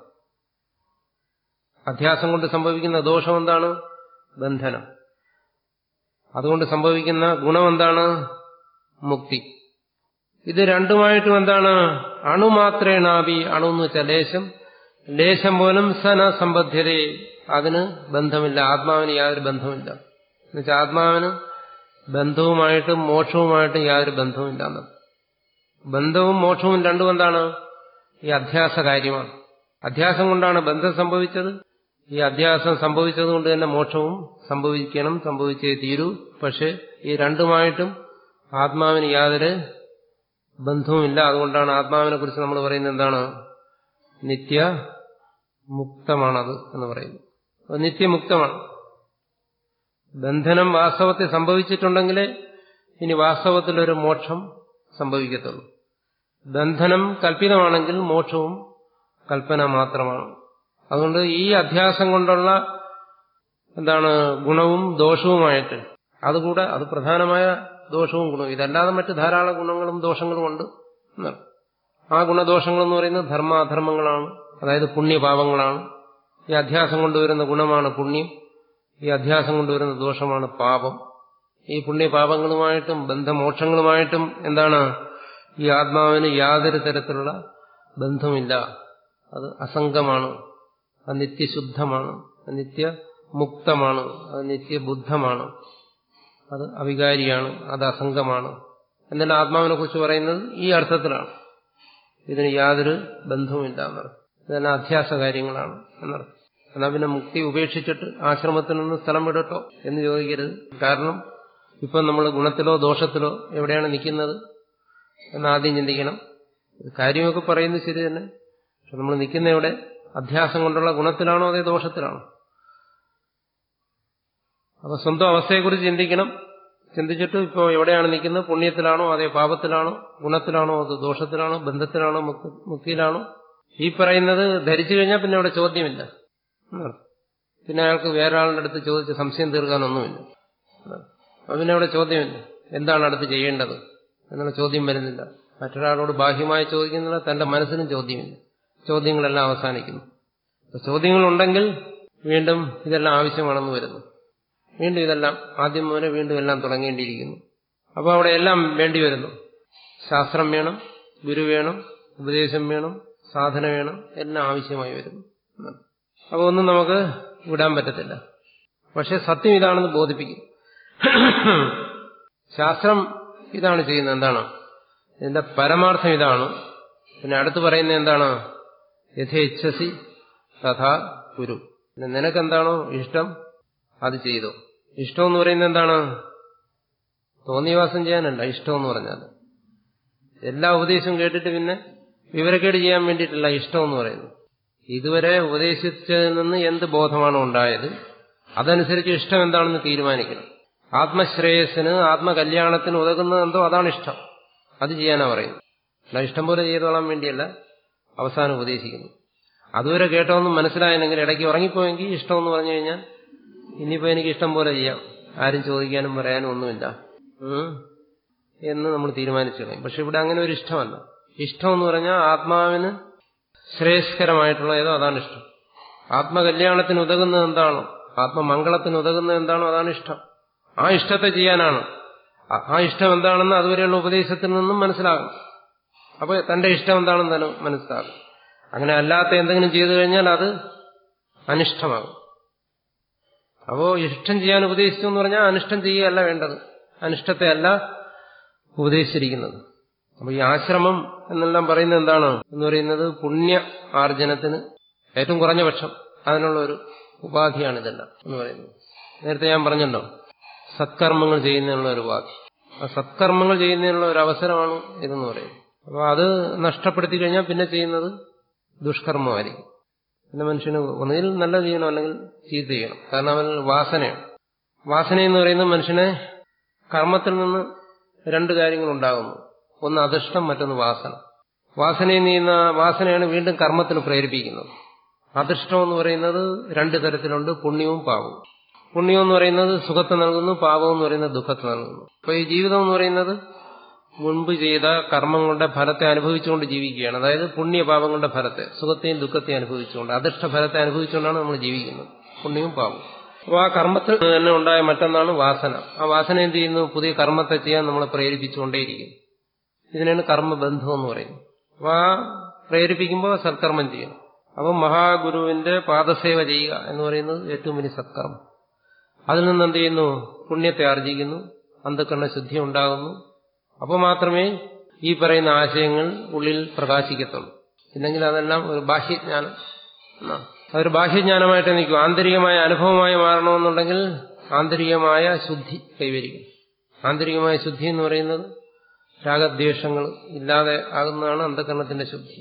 അധ്യാസം കൊണ്ട് സംഭവിക്കുന്ന ദോഷം എന്താണ് ബന്ധനം അതുകൊണ്ട് സംഭവിക്കുന്ന ഗുണം എന്താണ് മുക്തി ഇത് രണ്ടുമായിട്ടും എന്താണ് അണുമാത്രേണാപി അണു എന്ന് വെച്ചാൽ ലേശം ലേശം പോലും സന സമ്പദ്ധ്യത അതിന് ബന്ധമില്ല ആത്മാവിന് യാതൊരു ബന്ധമില്ല എന്നുവെച്ചാൽ ആത്മാവിന് ബന്ധവുമായിട്ടും മോക്ഷവുമായിട്ടും യാതൊരു ബന്ധവുമില്ല എന്ന് ബന്ധവും മോക്ഷവും രണ്ടും എന്താണ് ഈ അധ്യാസ കാര്യമാണ് അധ്യാസം കൊണ്ടാണ് ബന്ധം സംഭവിച്ചത് ഈ അധ്യാസം സംഭവിച്ചത് കൊണ്ട് തന്നെ മോക്ഷവും സംഭവിക്കണം സംഭവിച്ചേ തീരൂ പക്ഷെ ഈ രണ്ടുമായിട്ടും ആത്മാവിന് യാതൊരു ബന്ധവുമില്ല അതുകൊണ്ടാണ് ആത്മാവിനെ കുറിച്ച് നമ്മൾ പറയുന്നത് എന്താണ് നിത്യ മുക്തമാണത് എന്ന് പറയുന്നു അത് നിത്യമുക്തമാണ് ബന്ധനം വാസ്തവത്തിൽ സംഭവിച്ചിട്ടുണ്ടെങ്കിലേ ഇനി വാസ്തവത്തിലൊരു മോക്ഷം സംഭവിക്കത്തുള്ളൂ ബന്ധനം കൽപ്പിതമാണെങ്കിൽ മോക്ഷവും കൽപ്പന മാത്രമാണ് അതുകൊണ്ട് ഈ അധ്യാസം കൊണ്ടുള്ള എന്താണ് ഗുണവും ദോഷവുമായിട്ട് അതുകൂടെ അത് പ്രധാനമായ ദോഷവും ഗുണവും ഇതല്ലാതെ മറ്റ് ധാരാളം ഗുണങ്ങളും ദോഷങ്ങളും ഉണ്ട് ആ ഗുണദോഷങ്ങൾ എന്ന് പറയുന്നത് ധർമാധർമ്മങ്ങളാണ് അതായത് പുണ്യപാപങ്ങളാണ് ഈ അധ്യാസം കൊണ്ടുവരുന്ന ഗുണമാണ് പുണ്യം ഈ അധ്യാസം കൊണ്ടുവരുന്ന ദോഷമാണ് പാപം ഈ പുണ്യപാപങ്ങളുമായിട്ടും ബന്ധമോക്ഷങ്ങളുമായിട്ടും എന്താണ് ഈ ആത്മാവിന് യാതൊരു തരത്തിലുള്ള ബന്ധമില്ല അത് അസംഗമാണ് അത് നിത്യശുദ്ധമാണ് അത് നിത്യമുക്തമാണ് അത് നിത്യബുദ്ധമാണ് അത് അവികാരിയാണ് അത് അസംഗമാണ് എന്നാൽ ആത്മാവിനെ കുറിച്ച് പറയുന്നത് ഈ അർത്ഥത്തിലാണ് ഇതിന് യാതൊരു ബന്ധവുമില്ല എന്നർത്ഥം ഇതെല്ലാം അധ്യാസ കാര്യങ്ങളാണ് എന്നർത്ഥം എന്നാൽ പിന്നെ മുക്തി ഉപേക്ഷിച്ചിട്ട് ആശ്രമത്തിൽ നിന്ന് സ്ഥലം വിടട്ടോ എന്ന് ചോദിക്കരുത് കാരണം ഇപ്പം നമ്മൾ ഗുണത്തിലോ ദോഷത്തിലോ എവിടെയാണ് നിൽക്കുന്നത് എന്ന് ആദ്യം ചിന്തിക്കണം കാര്യമൊക്കെ പറയുന്നത് ശരി തന്നെ പക്ഷെ നമ്മൾ നിൽക്കുന്ന എവിടെ അധ്യാസം കൊണ്ടുള്ള ഗുണത്തിലാണോ അതേ ദോഷത്തിലാണോ അപ്പൊ സ്വന്തം അവസ്ഥയെക്കുറിച്ച് ചിന്തിക്കണം ചിന്തിച്ചിട്ട് ഇപ്പോൾ എവിടെയാണ് നിൽക്കുന്നത് പുണ്യത്തിലാണോ അതേ പാപത്തിലാണോ ഗുണത്തിലാണോ അത് ദോഷത്തിലാണോ ബന്ധത്തിലാണോ മുക്തിയിലാണോ ഈ പറയുന്നത് ധരിച്ചു കഴിഞ്ഞാൽ പിന്നെ അവിടെ ചോദ്യമില്ല പിന്നെ അയാൾക്ക് വേറെ ആളുടെ അടുത്ത് ചോദിച്ച് സംശയം തീർക്കാനൊന്നുമില്ല പിന്നെ അവിടെ ചോദ്യമില്ല എന്താണ് അടുത്ത് ചെയ്യേണ്ടത് എന്നുള്ള ചോദ്യം വരുന്നില്ല മറ്റൊരാളോട് ബാഹ്യമായി ചോദിക്കുന്നില്ല തന്റെ മനസ്സിനും ചോദ്യമില്ല ചോദ്യങ്ങളെല്ലാം അവസാനിക്കുന്നു ചോദ്യങ്ങളുണ്ടെങ്കിൽ വീണ്ടും ഇതെല്ലാം ആവശ്യമാണെന്ന് വരുന്നു വീണ്ടും ഇതെല്ലാം ആദ്യം മുതലേ വീണ്ടും എല്ലാം തുടങ്ങേണ്ടിയിരിക്കുന്നു അപ്പോൾ അവിടെ എല്ലാം വേണ്ടി വരുന്നു ശാസ്ത്രം വേണം ഗുരു വേണം ഉപദേശം വേണം സാധന വേണം എല്ലാം ആവശ്യമായി വരുന്നു അപ്പോൾ ഒന്നും നമുക്ക് വിടാൻ പറ്റത്തില്ല പക്ഷെ സത്യം ഇതാണെന്ന് ബോധിപ്പിക്കും ശാസ്ത്രം ഇതാണ് ചെയ്യുന്നത് എന്താണ് ഇതിന്റെ പരമാർത്ഥം ഇതാണ് പിന്നെ അടുത്ത് പറയുന്നത് എന്താണ് യഥേച്ഛസി തഥാ ഗുരു പിന്നെ നിനക്കെന്താണോ ഇഷ്ടം അത് ചെയ്തോ ഇഷ്ടം എന്ന് പറയുന്നത് എന്താണ് തോന്നിയവാസം ചെയ്യാനല്ല ഇഷ്ടം എന്ന് പറഞ്ഞാൽ എല്ലാ ഉപദേശവും കേട്ടിട്ട് പിന്നെ വിവരക്കേട് ചെയ്യാൻ വേണ്ടിയിട്ടല്ല ഇഷ്ടം എന്ന് പറയുന്നത് ഇതുവരെ ഉപദേശിച്ചതിൽ നിന്ന് എന്ത് ബോധമാണോ ഉണ്ടായത് അതനുസരിച്ച് ഇഷ്ടം എന്താണെന്ന് തീരുമാനിക്കണം ആത്മശ്രേയസ്സിന് ആത്മകല്യാണത്തിന് ഉതകുന്നത് എന്തോ അതാണ് ഇഷ്ടം അത് ചെയ്യാനാ പറയുന്നത് അല്ല ഇഷ്ടം പോലെ ചെയ്തോളാൻ വേണ്ടിയല്ല അവസാനം ഉപദേശിക്കുന്നു അതുവരെ കേട്ടോന്നും മനസ്സിലായെങ്കിൽ ഇടയ്ക്ക് ഉറങ്ങിപ്പോയെങ്കിൽ ഇഷ്ടമെന്ന് പറഞ്ഞു കഴിഞ്ഞാൽ ഇനിയിപ്പോൾ എനിക്ക് ഇഷ്ടം പോലെ ചെയ്യാം ആരും ചോദിക്കാനും പറയാനും ഒന്നുമില്ല എന്ന് നമ്മൾ തീരുമാനിച്ചു കളയും പക്ഷെ ഇവിടെ അങ്ങനെ ഒരു ഇഷ്ടമല്ല ഇഷ്ടം എന്ന് പറഞ്ഞാൽ ആത്മാവിന് ശ്രേയസ്കരമായിട്ടുള്ള ഏതോ അതാണ് ഇഷ്ടം ആത്മകല്യാണത്തിന് ഉതകുന്നത് എന്താണോ ആത്മമംഗളത്തിന് ഉതകുന്നത് എന്താണോ അതാണ് ഇഷ്ടം ആ ഇഷ്ടത്തെ ചെയ്യാനാണ് ആ ഇഷ്ടം എന്താണെന്ന് അതുവരെയുള്ള ഉപദേശത്തിൽ നിന്നും മനസ്സിലാകും അപ്പോൾ തന്റെ ഇഷ്ടം എന്താണെന്ന് തന്നെ മനസ്സിലാകും അങ്ങനെ അല്ലാത്ത എന്തെങ്കിലും ചെയ്തു കഴിഞ്ഞാൽ അത് അനിഷ്ടമാകും അപ്പോ ഇഷ്ടം ചെയ്യാൻ ഉപദേശിച്ചു എന്ന് പറഞ്ഞാൽ അനിഷ്ടം ചെയ്യുകയല്ല വേണ്ടത് അനിഷ്ടത്തെ അല്ല ഉപദേശിച്ചിരിക്കുന്നത് അപ്പൊ ഈ ആശ്രമം എന്നെല്ലാം പറയുന്നത് എന്താണ് എന്ന് പറയുന്നത് പുണ്യ ആർജനത്തിന് ഏറ്റവും കുറഞ്ഞ പക്ഷം അതിനുള്ള ഒരു ഉപാധിയാണ് ഇതെല്ലാം എന്ന് പറയുന്നത് നേരത്തെ ഞാൻ പറഞ്ഞല്ലോ സത്കർമ്മങ്ങൾ ചെയ്യുന്നതിനുള്ള ഒരു ഉപാധി ആ സത്കർമ്മങ്ങൾ ചെയ്യുന്നതിനുള്ള ഒരു അവസരമാണ് ഇതെന്ന് പറയുന്നത് അപ്പൊ അത് നഷ്ടപ്പെടുത്തി കഴിഞ്ഞാൽ പിന്നെ ചെയ്യുന്നത് ദുഷ്കർമ്മമായിരിക്കും പിന്നെ മനുഷ്യന് ഒന്നുകിൽ നല്ല ചെയ്യണം അല്ലെങ്കിൽ ചീത്ത ചെയ്യണം കാരണം അവൻ വാസനയാണ് വാസന എന്ന് പറയുന്നത് മനുഷ്യനെ കർമ്മത്തിൽ നിന്ന് രണ്ട് കാര്യങ്ങൾ ഉണ്ടാകുന്നു ഒന്ന് അധിഷ്ടം മറ്റൊന്ന് വാസന വാസനയിൽ നീന്ന വാസനയാണ് വീണ്ടും കർമ്മത്തിന് പ്രേരിപ്പിക്കുന്നത് അധിഷ്ടം എന്ന് പറയുന്നത് രണ്ട് തരത്തിലുണ്ട് പുണ്യവും പാപവും പുണ്യം എന്ന് പറയുന്നത് സുഖത്തെ നൽകുന്നു പാപം എന്ന് പറയുന്നത് ദുഃഖത്തെ നൽകുന്നു അപ്പൊ ഈ ജീവിതം എന്ന് പറയുന്നത് മുൻപ് ചെയ്ത കർമ്മങ്ങളുടെ ഫലത്തെ അനുഭവിച്ചുകൊണ്ട് ജീവിക്കുകയാണ് അതായത് പുണ്യപാപങ്ങളുടെ ഫലത്തെ സുഖത്തെയും ദുഃഖത്തെയും അനുഭവിച്ചുകൊണ്ട് അധിഷ്ഠ ഫലത്തെ അനുഭവിച്ചുകൊണ്ടാണ് നമ്മൾ ജീവിക്കുന്നത് പുണ്യവും പാപവും അപ്പോൾ ആ കർമ്മത്തിൽ തന്നെ ഉണ്ടായ മറ്റൊന്നാണ് വാസന ആ വാസന എന്ത് ചെയ്യുന്നു പുതിയ കർമ്മത്തെ ചെയ്യാൻ നമ്മളെ പ്രേരിപ്പിച്ചുകൊണ്ടേയിരിക്കും ഇതിനാണ് കർമ്മബന്ധം എന്ന് പറയുന്നത് അപ്പോൾ ആ പ്രേരിപ്പിക്കുമ്പോൾ സത്കർമ്മം ചെയ്യണം അപ്പം മഹാഗുരുവിന്റെ പാദസേവ ചെയ്യുക എന്ന് പറയുന്നത് ഏറ്റവും വലിയ സത്കർമ്മം അതിൽ നിന്ന് എന്ത് ചെയ്യുന്നു പുണ്യത്തെ ആർജിക്കുന്നു അന്ധക്കണ്ണ ശുദ്ധി ഉണ്ടാകുന്നു അപ്പോൾ മാത്രമേ ഈ പറയുന്ന ആശയങ്ങൾ ഉള്ളിൽ പ്രകാശിക്കത്തുള്ളൂ ഇല്ലെങ്കിൽ അതെല്ലാം ഒരു ബാഹ്യജ്ഞാനം എന്നാണ് അതൊരു ബാഹ്യജ്ഞാനമായിട്ട് നിൽക്കും ആന്തരികമായ അനുഭവമായി മാറണമെന്നുണ്ടെങ്കിൽ ആന്തരികമായ ശുദ്ധി കൈവരിക്കും ആന്തരികമായ ശുദ്ധി എന്ന് പറയുന്നത് രാഗദ്വേഷങ്ങൾ ഇല്ലാതെ ആകുന്നതാണ് അന്ധകരണത്തിന്റെ ശുദ്ധി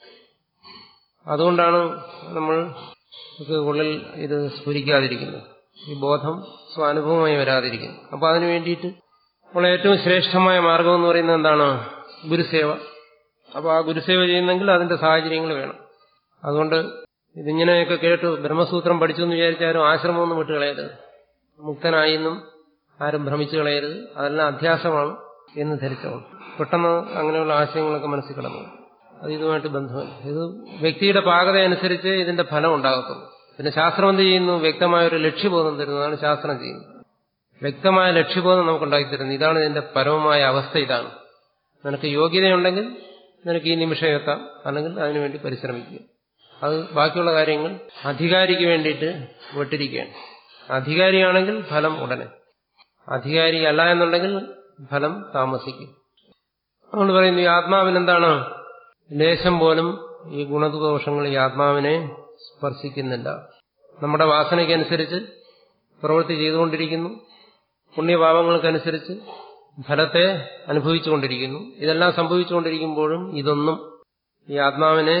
അതുകൊണ്ടാണ് നമ്മൾ ഉള്ളിൽ ഇത് സ്ഫുരിക്കാതിരിക്കുന്നത് ഈ ബോധം സ്വാനുഭവമായി വരാതിരിക്കുന്നു അപ്പൊ അതിനു വേണ്ടിയിട്ട് അപ്പോൾ ഏറ്റവും ശ്രേഷ്ഠമായ മാർഗം എന്ന് പറയുന്നത് എന്താണ് ഗുരുസേവ അപ്പൊ ആ ഗുരുസേവ ചെയ്യുന്നെങ്കിൽ അതിന്റെ സാഹചര്യങ്ങൾ വേണം അതുകൊണ്ട് ഇതിങ്ങനെയൊക്കെ കേട്ട് ബ്രഹ്മസൂത്രം പഠിച്ചു എന്ന് വിചാരിച്ചാലും ആശ്രമമൊന്നും വിട്ട് കളയരുത് മുക്തനായി എന്നും ആരും ഭ്രമിച്ചു കളയരുത് അതെല്ലാം അധ്യാസമാണ് എന്ന് ധരിച്ചോണം പെട്ടെന്ന് അങ്ങനെയുള്ള ആശയങ്ങളൊക്കെ മനസ്സിൽ കിടന്നു അത് ഇതുമായിട്ട് ബന്ധമില്ല ഇത് വ്യക്തിയുടെ പാകത അനുസരിച്ച് ഇതിന്റെ ഫലം ഉണ്ടാകത്തുള്ളൂ പിന്നെ ശാസ്ത്രം എന്ത് ചെയ്യുന്നു വ്യക്തമായ ഒരു ലക്ഷ്യബോധം തരുന്നതാണ് ശാസ്ത്രം ചെയ്യുന്നത് വ്യക്തമായ ലക്ഷ്യബോധം നമുക്ക് ഉണ്ടാക്കിത്തരുന്നത് ഇതാണ് ഇതിന്റെ പരമമായ അവസ്ഥ ഇതാണ് നിനക്ക് യോഗ്യതയുണ്ടെങ്കിൽ നിനക്ക് ഈ നിമിഷം എത്താം അല്ലെങ്കിൽ അതിനുവേണ്ടി പരിശ്രമിക്കുക അത് ബാക്കിയുള്ള കാര്യങ്ങൾ അധികാരിക്ക് വേണ്ടിയിട്ട് വിട്ടിരിക്കുകയാണ് അധികാരിയാണെങ്കിൽ ഫലം ഉടനെ അധികാരി അല്ല എന്നുണ്ടെങ്കിൽ ഫലം താമസിക്കും അതുകൊണ്ട് പറയുന്നു ഈ ആത്മാവിനെന്താണ് ലേശം പോലും ഈ ഗുണദോഷങ്ങൾ ഈ ആത്മാവിനെ സ്പർശിക്കുന്നില്ല നമ്മുടെ വാസനയ്ക്കനുസരിച്ച് പ്രവൃത്തി ചെയ്തുകൊണ്ടിരിക്കുന്നു പുണ്യപാപങ്ങൾക്കനുസരിച്ച് ഫലത്തെ അനുഭവിച്ചുകൊണ്ടിരിക്കുന്നു ഇതെല്ലാം സംഭവിച്ചുകൊണ്ടിരിക്കുമ്പോഴും ഇതൊന്നും ഈ ആത്മാവിനെ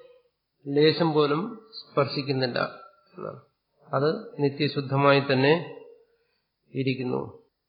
ലേശം പോലും സ്പർശിക്കുന്നില്ല എന്നാണ് അത് നിത്യശുദ്ധമായി തന്നെ ഇരിക്കുന്നു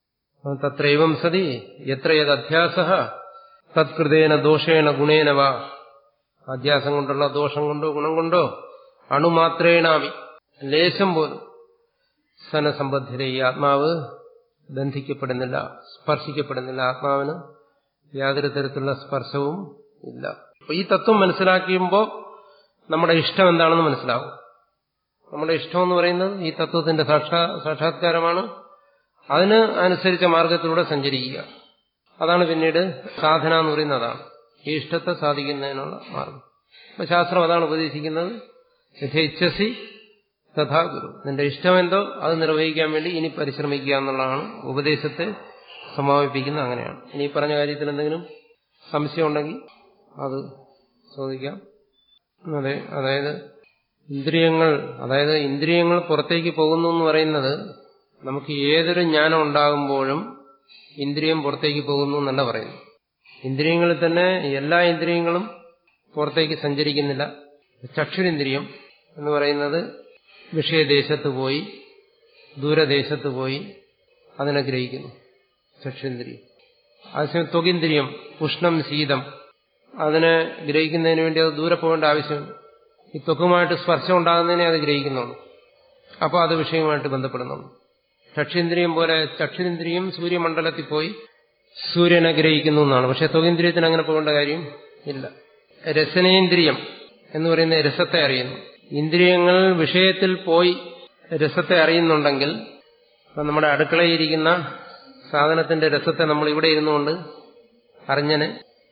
തത്രൈവം സതി എത്ര യത് അധ്യാസ തത്കൃതേന ദോഷേണ ഗുണേന വാ അധ്യാസം കൊണ്ടുള്ള ദോഷം കൊണ്ടോ ഗുണം കൊണ്ടോ അണുമാത്രേണാവി ലേശം പോലും സനസംബദ്ധിത ഈ ആത്മാവ് ബന്ധിക്കപ്പെടുന്നില്ല സ്പർശിക്കപ്പെടുന്നില്ല ആത്മാവിന് യാതൊരു തരത്തിലുള്ള സ്പർശവും ഇല്ല അപ്പൊ ഈ തത്വം മനസ്സിലാക്കിയുമ്പോൾ നമ്മുടെ ഇഷ്ടം എന്താണെന്ന് മനസ്സിലാവും നമ്മുടെ ഇഷ്ടം എന്ന് പറയുന്നത് ഈ തത്വത്തിന്റെ സാക്ഷാ സാക്ഷാത്കാരമാണ് അതിന് അനുസരിച്ച മാർഗത്തിലൂടെ സഞ്ചരിക്കുക അതാണ് പിന്നീട് സാധന എന്ന് പറയുന്നത് അതാണ് ഈ ഇഷ്ടത്തെ സാധിക്കുന്നതിനുള്ള മാർഗം അപ്പൊ ശാസ്ത്രം അതാണ് ഉപദേശിക്കുന്നത് യഥേച്ഛസി തഥാ ഗുരു നിന്റെ ഇഷ്ടമെന്തോ അത് നിർവഹിക്കാൻ വേണ്ടി ഇനി പരിശ്രമിക്കുക എന്നുള്ളതാണ് ഉപദേശത്തെ സമാപിപ്പിക്കുന്നത് അങ്ങനെയാണ് ഇനി പറഞ്ഞ കാര്യത്തിൽ എന്തെങ്കിലും സംശയം ഉണ്ടെങ്കിൽ അത് ചോദിക്കാം അതെ അതായത് ഇന്ദ്രിയങ്ങൾ അതായത് ഇന്ദ്രിയങ്ങൾ പുറത്തേക്ക് പോകുന്നു എന്ന് പറയുന്നത് നമുക്ക് ഏതൊരു ജ്ഞാനം ഉണ്ടാകുമ്പോഴും ഇന്ദ്രിയം പുറത്തേക്ക് പോകുന്നു എന്നല്ല പറയുന്നു ഇന്ദ്രിയങ്ങളിൽ തന്നെ എല്ലാ ഇന്ദ്രിയങ്ങളും പുറത്തേക്ക് സഞ്ചരിക്കുന്നില്ല ചക്ഷുരിന്ദ്രിയം എന്ന് പറയുന്നത് വിഷയദേശത്ത് പോയി ദൂരദേശത്ത് പോയി അതിനെ ഗ്രഹിക്കുന്നു ചക്ഷുന്ദ്രിയം അതേസമയം ത്വകിന്ദ്രിയം ഉഷ്ണം ശീതം അതിനെ ഗ്രഹിക്കുന്നതിന് വേണ്ടി അത് ദൂരെ പോകേണ്ട ആവശ്യമില്ല ഈ ത്വക്കുമായിട്ട് സ്പർശം ഉണ്ടാകുന്നതിനെ അത് ഗ്രഹിക്കുന്നുള്ളൂ അപ്പോൾ അത് വിഷയവുമായിട്ട് ബന്ധപ്പെടുന്നുള്ളൂ ചക്ഷേന്ദ്രിയം പോലെ ചക്ഷുരിന്ദ്രിയം സൂര്യമണ്ഡലത്തിൽ പോയി സൂര്യനെ ഗ്രഹിക്കുന്നു എന്നാണ് പക്ഷെ ത്വകേന്ദ്രിയത്തിന് അങ്ങനെ പോകേണ്ട കാര്യം ഇല്ല രസനേന്ദ്രിയം എന്ന് പറയുന്ന രസത്തെ അറിയുന്നു ഇന്ദ്രിയങ്ങൾ വിഷയത്തിൽ പോയി രസത്തെ അറിയുന്നുണ്ടെങ്കിൽ നമ്മുടെ അടുക്കളയിരിക്കുന്ന സാധനത്തിന്റെ രസത്തെ നമ്മൾ ഇവിടെ ഇരുന്നുകൊണ്ട് അറിഞ്ഞനെ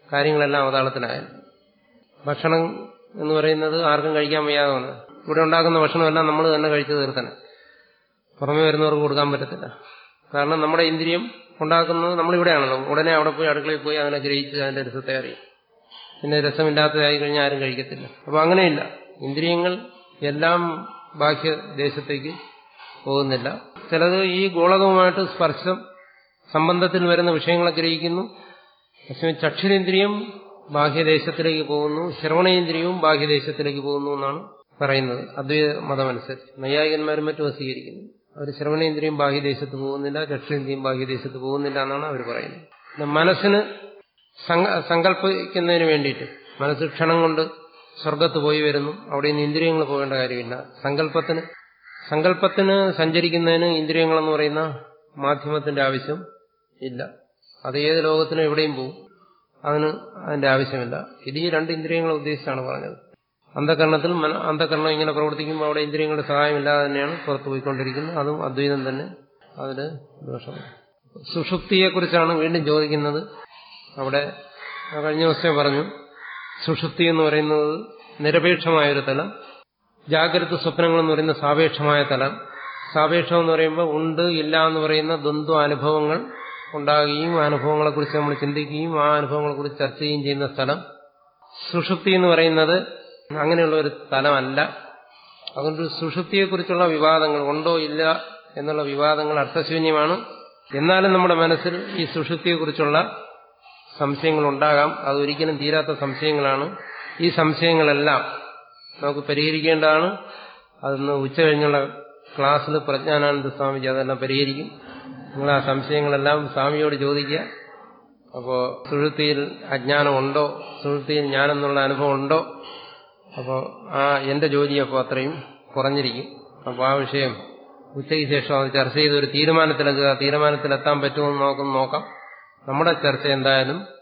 കാര്യങ്ങളെല്ലാം അവതാളത്തിലായാലും ഭക്ഷണം എന്ന് പറയുന്നത് ആർക്കും കഴിക്കാൻ വയ്യാതെ വന്ന് ഇവിടെ ഉണ്ടാക്കുന്ന ഭക്ഷണമെല്ലാം നമ്മൾ തന്നെ കഴിച്ചു തീർത്തനെ പുറമെ വരുന്നവർക്ക് കൊടുക്കാൻ പറ്റത്തില്ല കാരണം നമ്മുടെ ഇന്ദ്രിയം ഉണ്ടാക്കുന്നത് നമ്മളിവിടെയാണല്ലോ ഉടനെ അവിടെ പോയി അടുക്കളയിൽ പോയി അതിനെ ഗ്രഹിച്ച് അതിന്റെ രസത്തെ അറിയും പിന്നെ രസമില്ലാത്തതായി കഴിഞ്ഞാൽ ആരും കഴിക്കത്തില്ല അപ്പൊ അങ്ങനെയില്ല ഇന്ദ്രിയങ്ങൾ എല്ലാം ബാഹ്യദേശത്തേക്ക് പോകുന്നില്ല ചിലത് ഈ ഗോളകവുമായിട്ട് സ്പർശം സംബന്ധത്തിൽ വരുന്ന വിഷയങ്ങളെ ഗ്രഹിക്കുന്നു പക്ഷേ ചക്ഷുരേന്ദ്രിയം ബാഹ്യദേശത്തിലേക്ക് പോകുന്നു ശ്രവണേന്ദ്രിയവും ബാഹ്യദേശത്തിലേക്ക് പോകുന്നു എന്നാണ് പറയുന്നത് അദ്വൈത മതമനുസരിച്ച് നൈയായികന്മാരും മറ്റും സ്വീകരിക്കുന്നു അവർ ശ്രവണേന്ദ്രിയം ബാഹ്യദേശത്ത് പോകുന്നില്ല ചക്ഷുരേന്ദ്രിയം ബാഹ്യദേശത്ത് പോകുന്നില്ല എന്നാണ് അവർ പറയുന്നത് പിന്നെ മനസ്സിന് സങ്കല്പിക്കുന്നതിന് വേണ്ടിയിട്ട് മനസ്സ് ക്ഷണം കൊണ്ട് സ്വർഗത്ത് പോയി വരുന്നു അവിടെ നിന്ന് ഇന്ദ്രിയങ്ങൾ പോകേണ്ട കാര്യമില്ല സങ്കല്പത്തിന് സങ്കല്പത്തിന് സഞ്ചരിക്കുന്നതിന് ഇന്ദ്രിയങ്ങളെന്ന് പറയുന്ന മാധ്യമത്തിന്റെ ആവശ്യം ഇല്ല അത് ഏത് ലോകത്തിനും എവിടെയും പോകും അതിന് അതിന്റെ ആവശ്യമില്ല ഇത് ഈ രണ്ട് ഇന്ദ്രിയങ്ങളെ ഉദ്ദേശിച്ചാണ് പറഞ്ഞത് അന്ധകരണത്തിൽ അന്ധകരണം ഇങ്ങനെ പ്രവർത്തിക്കുമ്പോൾ അവിടെ ഇന്ദ്രിയങ്ങളുടെ സഹായമില്ലാതെ തന്നെയാണ് പുറത്തു പോയിക്കൊണ്ടിരിക്കുന്നത് അതും അദ്വൈതം തന്നെ അതിന് ദോഷമാണ് സുഷുപ്തിയെക്കുറിച്ചാണ് വീണ്ടും ചോദിക്കുന്നത് അവിടെ കഴിഞ്ഞ ദിവസമേ പറഞ്ഞു സുഷുപ്തി എന്ന് പറയുന്നത് നിരപേക്ഷമായൊരു തലം ജാഗ്രത സ്വപ്നങ്ങൾ എന്ന് പറയുന്ന സാപേക്ഷമായ തലം സാപേക്ഷം എന്ന് പറയുമ്പോൾ ഉണ്ട് ഇല്ല എന്ന് പറയുന്ന ദ്വന്ദ്വ അനുഭവങ്ങൾ ഉണ്ടാകുകയും ആ അനുഭവങ്ങളെക്കുറിച്ച് നമ്മൾ ചിന്തിക്കുകയും ആ അനുഭവങ്ങളെക്കുറിച്ച് ചർച്ച ചെയ്യുകയും ചെയ്യുന്ന സ്ഥലം സുഷുപ്തി എന്ന് പറയുന്നത് അങ്ങനെയുള്ള ഒരു സ്ഥലമല്ല അതുകൊണ്ട് സുഷുപ്തിയെക്കുറിച്ചുള്ള വിവാദങ്ങൾ ഉണ്ടോ ഇല്ല എന്നുള്ള വിവാദങ്ങൾ അർത്ഥശൂന്യമാണ് എന്നാലും നമ്മുടെ മനസ്സിൽ ഈ സുഷുപ്തിയെക്കുറിച്ചുള്ള സംശയങ്ങൾ ഉണ്ടാകാം അതൊരിക്കലും തീരാത്ത സംശയങ്ങളാണ് ഈ സംശയങ്ങളെല്ലാം നമുക്ക് പരിഹരിക്കേണ്ടതാണ് അതൊന്ന് ഉച്ച കഴിഞ്ഞുള്ള ക്ലാസ്സിൽ പ്രജ്ഞാനാനന്ദ സ്വാമിജി അതെല്ലാം പരിഹരിക്കും നിങ്ങൾ ആ സംശയങ്ങളെല്ലാം സ്വാമിയോട് ചോദിക്കുക അപ്പോൾ സുഹൃത്തിയിൽ അജ്ഞാനമുണ്ടോ സുഹൃത്തിയിൽ ഞാനെന്നുള്ള അനുഭവം ഉണ്ടോ അപ്പോൾ ആ എന്റെ ജോലി അപ്പോൾ അത്രയും കുറഞ്ഞിരിക്കും അപ്പോൾ ആ വിഷയം ഉച്ചയ്ക്ക് ശേഷം അത് ചർച്ച ചെയ്ത് ഒരു തീരുമാനത്തിലെത്തുക തീരുമാനത്തിലെത്താൻ പറ്റുമെന്ന് നോക്കും നോക്കാം നമ്മുടെ ചർച്ച എന്തായാലും